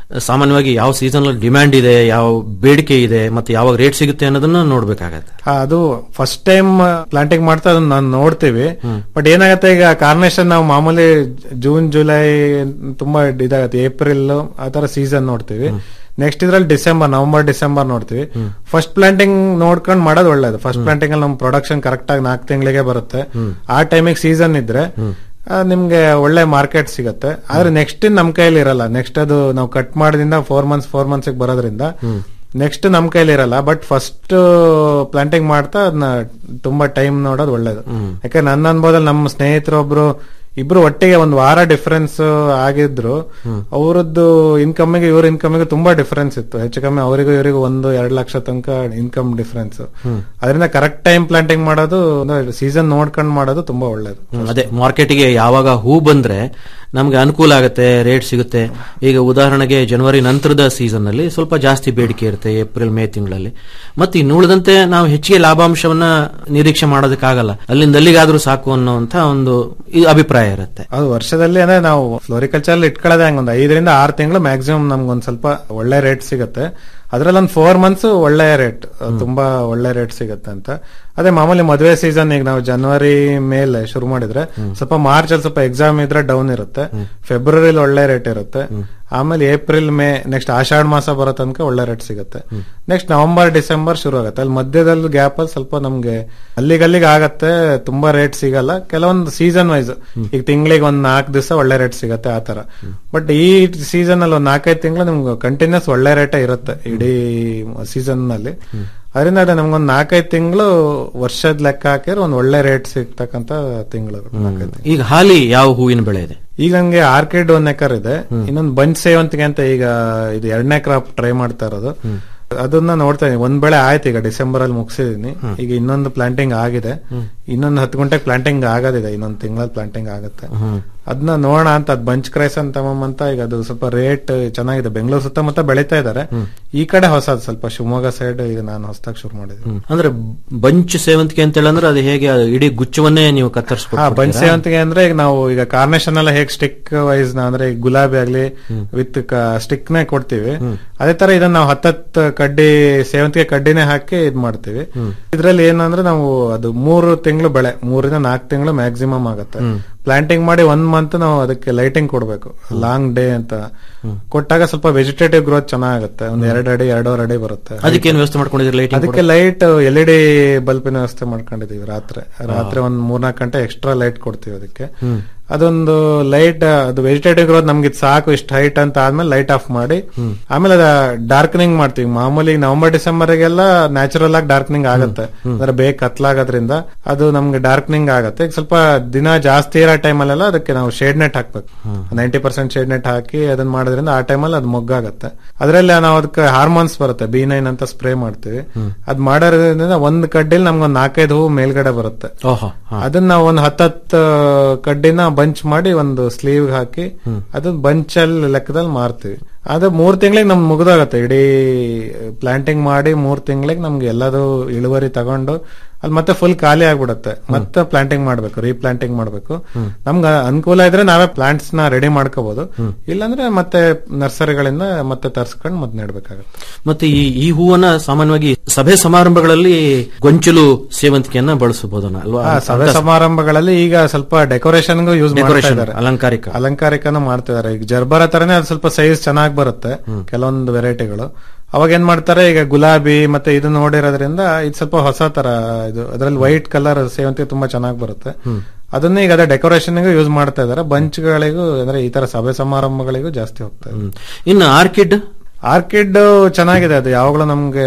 F: ಸಾಮಾನ್ಯವಾಗಿ ಯಾವ ಸೀಸನ್ ಡಿಮ್ಯಾಂಡ್ ಇದೆ ಯಾವ ಬೇಡಿಕೆ ಇದೆ ಮತ್ತೆ ಯಾವಾಗ ರೇಟ್ ಸಿಗುತ್ತೆ ಅನ್ನೋದನ್ನ ನೋಡ್ಬೇಕಾಗತ್ತೆ
G: ಆ, ಅದು ಫಸ್ಟ್ ಟೈಮ್ ಪ್ಲಾಂಟಿಂಗ್ ಮಾಡ್ತಾ ಅದನ್ನ ನಾವು ನೋಡ್ತೀವಿ ಬಟ್ ಏನಾಗತ್ತೆ ಈಗ ಕಾರ್ನೇಷನ್ ನಾವು ಮಾಮೂಲಿ ಜೂನ್ ಜುಲೈ ತುಂಬಾ ಇದಾಗತ್ತೆ ಏಪ್ರಿಲ್ ಆ ತರ ಸೀಸನ್ ನೋಡ್ತೀವಿ ನೆಕ್ಸ್ಟ್ ಇದ್ರಲ್ಲಿ ಡಿಸೆಂಬರ್ ನವೆಂಬರ್ ಡಿಸೆಂಬರ್ ನೋಡ್ತೀವಿ ಫಸ್ಟ್ ಪ್ಲಾಂಟಿಂಗ್ ನೋಡ್ಕೊಂಡು ಮಾಡೋದು ಒಳ್ಳೇದು ಫಸ್ಟ್ ಪ್ಲಾಂಟಿಂಗ್ ಅಲ್ಲಿ ನಮ್ ಪ್ರೊಡಕ್ಷನ್ ಕರೆಕ್ಟ್ ಆಗಿ ನಾಲ್ಕು ತಿಂಗಳಿಗೆ ಬರುತ್ತೆ ಆ ಟೈಮಿಗೆ ಸೀಸನ್ ಇದ್ರೆ ಆ, ನಿಮ್ಗೆ ಒಳ್ಳೆ ಮಾರ್ಕೆಟ್ ಸಿಗತ್ತೆ ಆದ್ರೆ ನೆಕ್ಸ್ಟ್ ನಮ್ ಕೈಯಲ್ಲಿ ಇರಲ್ಲ ನೆಕ್ಸ್ಟ್ ಅದು ನಾವು ಕಟ್ ಮಾಡಿದಿಂದ ಫೋರ್ ಮಂತ್ಸ್ ಫೋರ್ ಮಂತ್ಸ್ ಬರೋದ್ರಿಂದ ನೆಕ್ಸ್ಟ್ ನಮ್ ಕೈಲಿ ಇರಲ್ಲ ಬಟ್ ಫಸ್ಟ್ ಪ್ಲಾಂಟಿಂಗ್ ಮಾಡ್ತಾ ಅದನ್ನ ತುಂಬಾ ಟೈಮ್ ನೋಡೋದು ಒಳ್ಳೇದು ಯಾಕೆ ನನ್ನ ಅನ್ಬೋದಲ್ಲಿ ನಮ್ಮ ಸ್ನೇಹಿತರೊಬ್ರು ಇಬ್ರು ಒಟ್ಟಿಗೆ ಒಂದ್ ವಾರ ಡಿಫರೆನ್ಸ್ ಆಗಿದ್ರು ಅವರದ್ದು ಇನ್ಕಮ್ಗೆ ಇವ್ರ ಇನ್ಕಮ್ಗೆ ತುಂಬಾ ಡಿಫರೆನ್ಸ್ ಇತ್ತು ಹೆಚ್ಚು ಕಮ್ಮಿ ಅವರಿಗೂ ಇವರಿಗೂ ಒಂದು ಎರಡು ಲಕ್ಷ ತನಕ ಇನ್ಕಮ್ ಡಿಫರೆನ್ಸ್ ಅದರಿಂದ ಕರೆಕ್ಟ್ ಟೈಮ್ ಪ್ಲಾಂಟಿಂಗ್ ಮಾಡೋದು ಸೀಸನ್ ನೋಡ್ಕೊಂಡು ಮಾಡೋದು ತುಂಬಾ ಒಳ್ಳೇದು
F: ಹ್ಮ್, ಅದೇ ಮಾರ್ಕೆಟ್ಗೆ ಯಾವಾಗ ಹೂ ಬಂದ್ರೆ ನಮ್ಗೆ ಅನುಕೂಲ ಆಗುತ್ತೆ ರೇಟ್ ಸಿಗುತ್ತೆ ಈಗ ಉದಾಹರಣೆಗೆ ಜನವರಿ ನಂತರದ ಸೀಸನ್ ನಲ್ಲಿ ಸ್ವಲ್ಪ ಜಾಸ್ತಿ ಬೇಡಿಕೆ ಇರುತ್ತೆ ಏಪ್ರಿಲ್ ಮೇ ತಿಂಗಳಲ್ಲಿ ಮತ್ತೆ ಇನ್ನು ಉಳಿದಂತೆ ನಾವು ಹೆಚ್ಚಿಗೆ ಲಾಭಾಂಶವನ್ನ ನಿರೀಕ್ಷೆ ಮಾಡೋದಕ್ಕಾಗಲ್ಲ ಅಲ್ಲಿಂದ ಅಲ್ಲಿಗಾದ್ರೂ ಸಾಕು ಅನ್ನುವಂತ ಒಂದು ಈ ಅಭಿಪ್ರಾಯ ಇರುತ್ತೆ
G: ಅದು ವರ್ಷದಲ್ಲಿ ಅಂದ್ರೆ ನಾವು ಫ್ಲೋರಿಕಲ್ಚರ್ ಇಟ್ಕೊಳ್ಳೋದೇ ಹಂಗ ಒಂದು ಐದರಿಂದ ಆರು ತಿಂಗಳು ಮ್ಯಾಕ್ಸಿಮಮ್ ನಮ್ಗೆ ಒಂದ್ ಸ್ವಲ್ಪ ಒಳ್ಳೆ ರೇಟ್ ಸಿಗುತ್ತೆ ಅದ್ರಲ್ಲಿ ಒಂದು ಫೋರ್ ಮಂತ್ಸ್ ಒಳ್ಳೆ ರೇಟ್ ತುಂಬಾ ಒಳ್ಳೆ ರೇಟ್ ಸಿಗುತ್ತೆ ಅಂತ ಅದೇ ಮಾಮೂಲಿ ಮದುವೆ ಸೀಸನ್ ಈಗ ನಾವು ಜನವರಿ ಮೇಲೆ ಶುರು ಮಾಡಿದ್ರೆ ಸ್ವಲ್ಪ ಮಾರ್ಚ್ ಅಲ್ಲಿ ಸ್ವಲ್ಪ ಎಕ್ಸಾಮ್ ಇದ್ರೆ ಡೌನ್ ಇರುತ್ತೆ ಫೆಬ್ರವರಿಲಿ ಒಳ್ಳೆ ರೇಟ್ ಇರುತ್ತೆ ಆಮೇಲೆ ಏಪ್ರಿಲ್ ಮೇ ನೆಕ್ಸ್ಟ್ ಆಷಾಢ ಮಾಸ ಬರೋ ತನಕ ಒಳ್ಳೆ ರೇಟ್ ಸಿಗುತ್ತೆ ನೆಕ್ಸ್ಟ್ ನವೆಂಬರ್ ಡಿಸೆಂಬರ್ ಶುರು ಆಗುತ್ತೆ ಅಲ್ಲಿ ಮಧ್ಯದಲ್ಲಿ ಗ್ಯಾಪ್ ಅಲ್ಲಿ ಸ್ವಲ್ಪ ನಮ್ಗೆ ಅಲ್ಲಿಗಲ್ಲಿಗೆ ಆಗತ್ತೆ ತುಂಬಾ ರೇಟ್ ಸಿಗಲ್ಲ ಕೆಲವೊಂದು ಸೀಸನ್ ವೈಸ್ ಈಗ ತಿಂಗಳಿಗೆ ಒಂದ್ ನಾಲ್ಕು ದಿವಸ ಒಳ್ಳೆ ರೇಟ್ ಸಿಗತ್ತೆ ಆ ತರ ಬಟ್ ಈ ಸೀಸನ್ ಅಲ್ಲಿ ಒಂದ್ ನಾಲ್ಕೈದು ತಿಂಗಳು ನಿಮ್ಗೆ ಕಂಟಿನ್ಯೂಸ್ ಒಳ್ಳೆ ರೇಟೇ ಇರುತ್ತೆ ಇಡೀ ಸೀಸನ್ ನಲ್ಲಿ ಅದರಿಂದ ಅದೇ ನಮ್ಗೊಂದ್ ನಾಲ್ಕೈದು ತಿಂಗಳು ವರ್ಷದ ಲೆಕ್ಕ ಹಾಕಿದ್ರೆ ಒಂದ್ ಒಳ್ಳೆ ರೇಟ್ ಸಿಗ್ತಕ್ಕಂತ ತಿಂಗಳು ನಾಲ್ಕೈದು
F: ಈಗ ಹಾಲಿ ಯಾವ ಹೂವಿನ ಬೆಳೆ ಇದೆ
G: ಈಗ ಹಂಗೆ ಆರ್ಕಿಡ್ ಒಂದ್ ಎಕರ್ ಇದೆ ಇನ್ನೊಂದು ಬಂಚ್ ಸೇವಂತಿಗೆ ಅಂತ ಈಗ ಇದು ಎರಡನೇ ಕ್ರಾಪ್ ಟ್ರೈ ಮಾಡ್ತಾ ಇರೋದು ಅದನ್ನ ನೋಡ್ತಾ ಇದೀನಿ ಒಂದ್ ಬೆಳೆ ಆಯ್ತು ಈಗ ಡಿಸೆಂಬರ್ ಅಲ್ಲಿ ಮುಗಿಸಿದೀನಿ ಈಗ ಇನ್ನೊಂದು ಪ್ಲಾಂಟಿಂಗ್ ಆಗಿದೆ ಇನ್ನೊಂದು ಹತ್ತು ಗಂಟೆಗೆ ಪ್ಲಾಂಟಿಂಗ್ ಆಗೋದಿದೆ ಇನ್ನೊಂದು ತಿಂಗಳಲ್ಲಿ ಪ್ಲಾಂಟಿಂಗ್ ಆಗುತ್ತೆ ಅದನ್ನ ನೋಡೋಣ ಅಂತ ಅದ್ ಬಂಚ್ ಕ್ರೈಸ್ ಅಂತ ಅಂತ ಈಗ ಅದು ಸ್ವಲ್ಪ ರೇಟ್ ಚೆನ್ನಾಗಿದೆ ಬೆಂಗಳೂರು ಸುತ್ತಮುತ್ತ ಬೆಳೀತಾ ಇದಾರೆ ಈ ಕಡೆ ಹೊಸದು ಸ್ವಲ್ಪ ಶಿವಮೊಗ್ಗ ಸೈಡ್ ಈಗ ನಾನು ಹೊಸದಾಗಿ ಶುರು ಮಾಡಿದ್ದೀನಿ
F: ಅಂದ್ರೆ ಬಂಚ್ ಸೇವಂತಿಗೆ ಅಂತ ಹೇಳಂದ್ರೆ ಅದು ಹೇಗೆ ಅದು ಇಡೀ ಗುಚ್ಛವನ್ನೇ ನೀವು
G: ಹಾ
F: ಕತ್ತರಿಸ್ಕೊಡ್ತೀರಾ?
G: ಬಂಚ್ ಸೇವಂತಿಗೆ ಅಂದ್ರೆ ಈಗ ನಾವು ಈಗ ಕಾರ್ನೇಷನ್ ಎಲ್ಲ ಹೇಗ್ ಸ್ಟಿಕ್ ವೈಸ್ ಅಂದ್ರೆ ಈಗ ಗುಲಾಬಿ ಆಗ್ಲಿ ವಿತ್ ಸ್ಟಿಕ್ ನೇ ಕೊಡ್ತೀವಿ ಅದೇ ತರ ಇದನ್ನ ನಾವು ಹತ್ತತ್ತು ಕಡ್ಡಿ ಸೇವಂತಿಗೆ ಕಡ್ಡಿನೇ ಹಾಕಿ ಇದ್ ಮಾಡ್ತೀವಿ ಇದ್ರಲ್ಲಿ ಏನಂದ್ರೆ ನಾವು ಅದು ಮೂರು ತಿಂಗಳು ಬೆಳೆ ಮೂರಿಂದ ನಾಲ್ಕು ತಿಂಗಳು ಮ್ಯಾಕ್ಸಿಮಮ್ ಆಗುತ್ತೆ ಪ್ಲಾಂಟಿಂಗ್ ಮಾಡಿ ಒಂದ್ ಮಂತ್ ನಾವು ಅದಕ್ಕೆ ಲೈಟಿಂಗ್ ಕೊಡ್ಬೇಕು ಲಾಂಗ್ ಡೇ ಅಂತ ಕೊಟ್ಟಾಗ ಸ್ವಲ್ಪ ವೆಜಿಟೇಟಿವ್ ಗ್ರೋತ್ ಚೆನ್ನಾಗುತ್ತೆ ಒಂದ್ ಎರಡು ಅಡಿ ಎರಡೂವರೆ ಅಡಿ ಬರುತ್ತೆ
F: ಅದಕ್ಕೇನು ವ್ಯವಸ್ಥೆ ಮಾಡ್ಕೊಂಡಿದ್ರೆ ಲೈಟಿಂಗ್
G: ಅದಕ್ಕೆ ಲೈಟ್ ಎಲ್ ಇ ಡಿ ಬಲ್ಬಿನ ವ್ಯವಸ್ಥೆ ಮಾಡ್ಕೊಂಡಿದೀವಿ ರಾತ್ರಿ ರಾತ್ರಿ ಒಂದ್ ಮೂರ್ನಾಲ್ಕು ಗಂಟೆ ಎಕ್ಸ್ಟ್ರಾ ಲೈಟ್ ಕೊಡ್ತೀವಿ ಅದಕ್ಕೆ ಅದೊಂದು ಲೈಟ್ ಅದು ವೆಜಿಟೇಟಿವ್ ಗ್ರೋತ್ ನಮ್ಗೆ ಇದ್ ಸಾಕು ಇಷ್ಟು ಹೈಟ್ ಅಂತ ಆದ್ಮೇಲೆ ಲೈಟ್ ಆಫ್ ಮಾಡಿ ಆಮೇಲೆ ಅದ ಡಾರ್ಕನಿಂಗ್ ಮಾಡ್ತೀವಿ ಮಾಮೂಲಿ ನವೆಂಬರ್ ಡಿಸೆಂಬರ್ ಗೆಲ್ಲ ನ್ಯಾಚುರಲ್ ಆಗಿ ಡಾರ್ಕನಿಂಗ್ ಆಗುತ್ತೆ ಅಂದ್ರೆ ಬೇಗ ಕತ್ಲಾಗೋದ್ರಿಂದ ಅದು ನಮ್ಗೆ ಡಾರ್ಕನಿಂಗ್ ಆಗುತ್ತೆ ಈಗ ಸ್ವಲ್ಪ ದಿನ ಜಾಸ್ತಿ ಇರೋ ಟೈಮಲ್ಲೆಲ್ಲ ಅದಕ್ಕೆ ನಾವು ಶೇಡ್ ನೆಟ್ ಹಾಕ್ಬೇಕು ನೈಂಟಿ ಪರ್ಸೆಂಟ್ ಶೇಡ್ ನೆಟ್ ಹಾಕಿ ಅದನ್ನ ಮಾಡೋದ್ರಿಂದ ಆ ಟೈಮಲ್ಲಿ ಅದು ಮೊಗ್ಗಾಗತ್ತೆ ಅದ್ರಲ್ಲಿ ನಾವು ಅದಕ್ಕೆ ಹಾರ್ಮೋನ್ಸ್ ಬರುತ್ತೆ ಬಿ ನೈನ್ ಅಂತ ಸ್ಪ್ರೇ ಮಾಡ್ತೀವಿ ಅದ್ ಮಾಡೋದ್ರಿಂದ ಒಂದ್ ಕಡ್ಡಿಲಿ ನಮ್ಗೊಂದ್ ನಾಲ್ಕೈದು ಹೂವು ಮೇಲ್ಗಡೆ ಬರುತ್ತೆ
F: ಓಹೋ
G: ಅದನ್ನ ನಾವು ಒಂದು ಹತ್ತತ್ತು ಕಡ್ಡಿನ ಬಂಚ್ ಮಾಡಿ ಒಂದು ಸ್ಲೀವ್ ಹಾಕಿ ಅದನ್ನ ಬಂಚ್ ಅಲ್ಲಿ ಲೆಕ್ಕದಲ್ಲಿ ಮಾರ್ತೀವಿ ಅದು ಮೂರ್ ತಿಂಗಳಿಗೆ ನಮ್ಗೆ ಮುಗ್ದೋಗತ್ತೆ ಇಡೀ ಪ್ಲಾಂಟಿಂಗ್ ಮಾಡಿ ಮೂರ್ ತಿಂಗಳಿಗೆ ನಮ್ಗೆ ಎಲ್ಲದು ಇಳುವರಿ ತಗೊಂಡು ಅಲ್ಲಿ ಮತ್ತೆ ಫುಲ್ ಖಾಲಿ ಆಗ್ಬಿಡುತ್ತೆ ಮತ್ತೆ ಪ್ಲಾಂಟಿಂಗ್ ಮಾಡ್ಬೇಕು ರೀಪ್ಲಾಂಟಿಂಗ್ ಮಾಡ್ಬೇಕು ನಮ್ಗೆ ಅನುಕೂಲ ಇದ್ರೆ ನಾವೇ ಪ್ಲಾಂಟ್ಸ್ ನ ರೆಡಿ ಮಾಡ್ಕೋಬಹುದು ಇಲ್ಲಾಂದ್ರೆ ಮತ್ತೆ ನರ್ಸರಿಗಳಿಂದ ಮತ್ತೆ ತರ್ಸ್ಕೊಂಡು ಮತ್ತೆ ನೆಡ್ಬೇಕಾಗತ್ತೆ
F: ಮತ್ತೆ ಈ ಈ ಹೂವನ್ನ ಸಾಮಾನ್ಯವಾಗಿ ಸಭೆ ಸಮಾರಂಭಗಳಲ್ಲಿ ಗೊಂಚಲು ಸೇವಂತಿಗೆಯನ್ನ ಬಳಸಬಹುದನ್ನ ಅಲ್ವಾ
G: ಆ, ಸಭೆ ಸಮಾರಂಭಗಳಲ್ಲಿ ಈಗ ಸ್ವಲ್ಪ ಡೆಕೋರೇಷನ್ಗೂ ಯೂಸ್ ಮಾಡ್ತಾ
F: Decoration,
G: ಇದ್ದಾರೆ
F: ಅಲಂಕಾರಿಕ.
G: ಅಲಂಕಾರಿಕನ ಮಾಡ್ತಿದ್ದಾರೆ ಈಗ ಜರ್ಬರ ತರನೇ ಅದು ಸ್ವಲ್ಪ ಸೈಜ್ ಚೆನ್ನಾಗಿ ಬರುತ್ತೆ ಕೆಲವೊಂದು ವೆರೈಟಿಗಳು ಅವಾಗ ಏನ್ ಮಾಡ್ತಾರೆ ಈಗ ಗುಲಾಬಿ ಮತ್ತೆ ಇದು ನೋಡಿರೋದ್ರಿಂದ ಇದು ಸ್ವಲ್ಪ ಹೊಸ ತರ ಇದು ಅದ್ರಲ್ಲಿ ವೈಟ್ ಕಲರ್ ಸೇವಂತಿಗೆ ತುಂಬಾ ಚೆನ್ನಾಗಿ ಬರುತ್ತೆ ಅದನ್ನ ಈಗ ಅದೇ ಡೆಕೋರೇಷನ್ ಯೂಸ್ ಮಾಡ್ತಾ ಇದಾರೆ ಬಂಚ್ಗಳಿಗೂ ಅಂದ್ರೆ ಈ ತರ ಸಭೆ ಸಮಾರಂಭಗಳಿಗೂ ಜಾಸ್ತಿ ಹೋಗ್ತಾ ಇದೆ
F: ಹ್ಮ್. ಇನ್ನು ಆರ್ಕಿಡ್
G: ಆರ್ಕಿಡ್ ಚೆನ್ನಾಗಿದೆ ಅದು ಯಾವಾಗಲೂ ನಮ್ಗೆ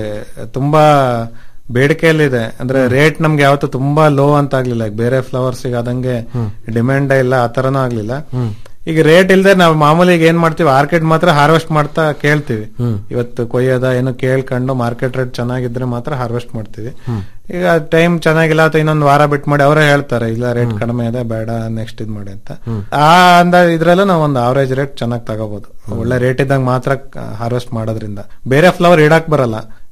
G: ತುಂಬಾ ಬೇಡಿಕೆಯಲ್ಲಿದೆ ಅಂದ್ರೆ ರೇಟ್ ನಮ್ಗೆ ಯಾವತ್ತೂ ತುಂಬಾ ಲೋ ಅಂತ ಆಗ್ಲಿಲ್ಲ ಈಗ ಬೇರೆ ಫ್ಲವರ್ಸ್ ಈಗ ಅದಂಗೆ ಡಿಮ್ಯಾಂಡ್ ಇಲ್ಲ ಆ ತರನೂ ಆಗ್ಲಿಲ್ಲ ಈಗ ರೇಟ್ ಇಲ್ದೆ ನಾವು ಮಾಮೂಲಿ ಈಗ ಏನ್ ಮಾಡ್ತೀವಿ ಆರ್ಕಿಡ್ ಮಾತ್ರ ಹಾರ್ವೆಸ್ಟ್ ಮಾಡ್ತಾ ಕೇಳ್ತೀವಿ ಇವತ್ತು ಕೊಯ್ಯೋದ ಏನು ಕೇಳ್ಕೊಂಡು ಮಾರ್ಕೆಟ್ ರೇಟ್ ಚೆನ್ನಾಗಿದ್ರೆ ಮಾತ್ರ ಹಾರ್ವೆಸ್ಟ್ ಮಾಡ್ತೀವಿ ಈಗ ಟೈಮ್ ಚೆನ್ನಾಗಿಲ್ಲ ಅಥವಾ ಇನ್ನೊಂದು ವಾರ ಬಿಟ್ಟು ಮಾಡಿ ಅವರೇ ಹೇಳ್ತಾರೆ ಇಲ್ಲ ರೇಟ್ ಕಡಿಮೆ ಇದೆ ಬೇಡ ನೆಕ್ಸ್ಟ್ ಇದ್ ಮಾಡಿ ಅಂತ ಆ ಅಂದ ಇದ್ರಲ್ಲೂ ನಾವು ಒಂದು ಅವರೇಜ್ ರೇಟ್ ಚೆನ್ನಾಗಿ ತಗೋಬಹುದು ಒಳ್ಳೆ ರೇಟ್ ಇದ್ದಾಗ ಮಾತ್ರ ಹಾರ್ವೆಸ್ಟ್ ಮಾಡೋದ್ರಿಂದ ಬೇರೆ ಫ್ಲವರ್ ಇಡಕ್ ಬರಲ್ಲ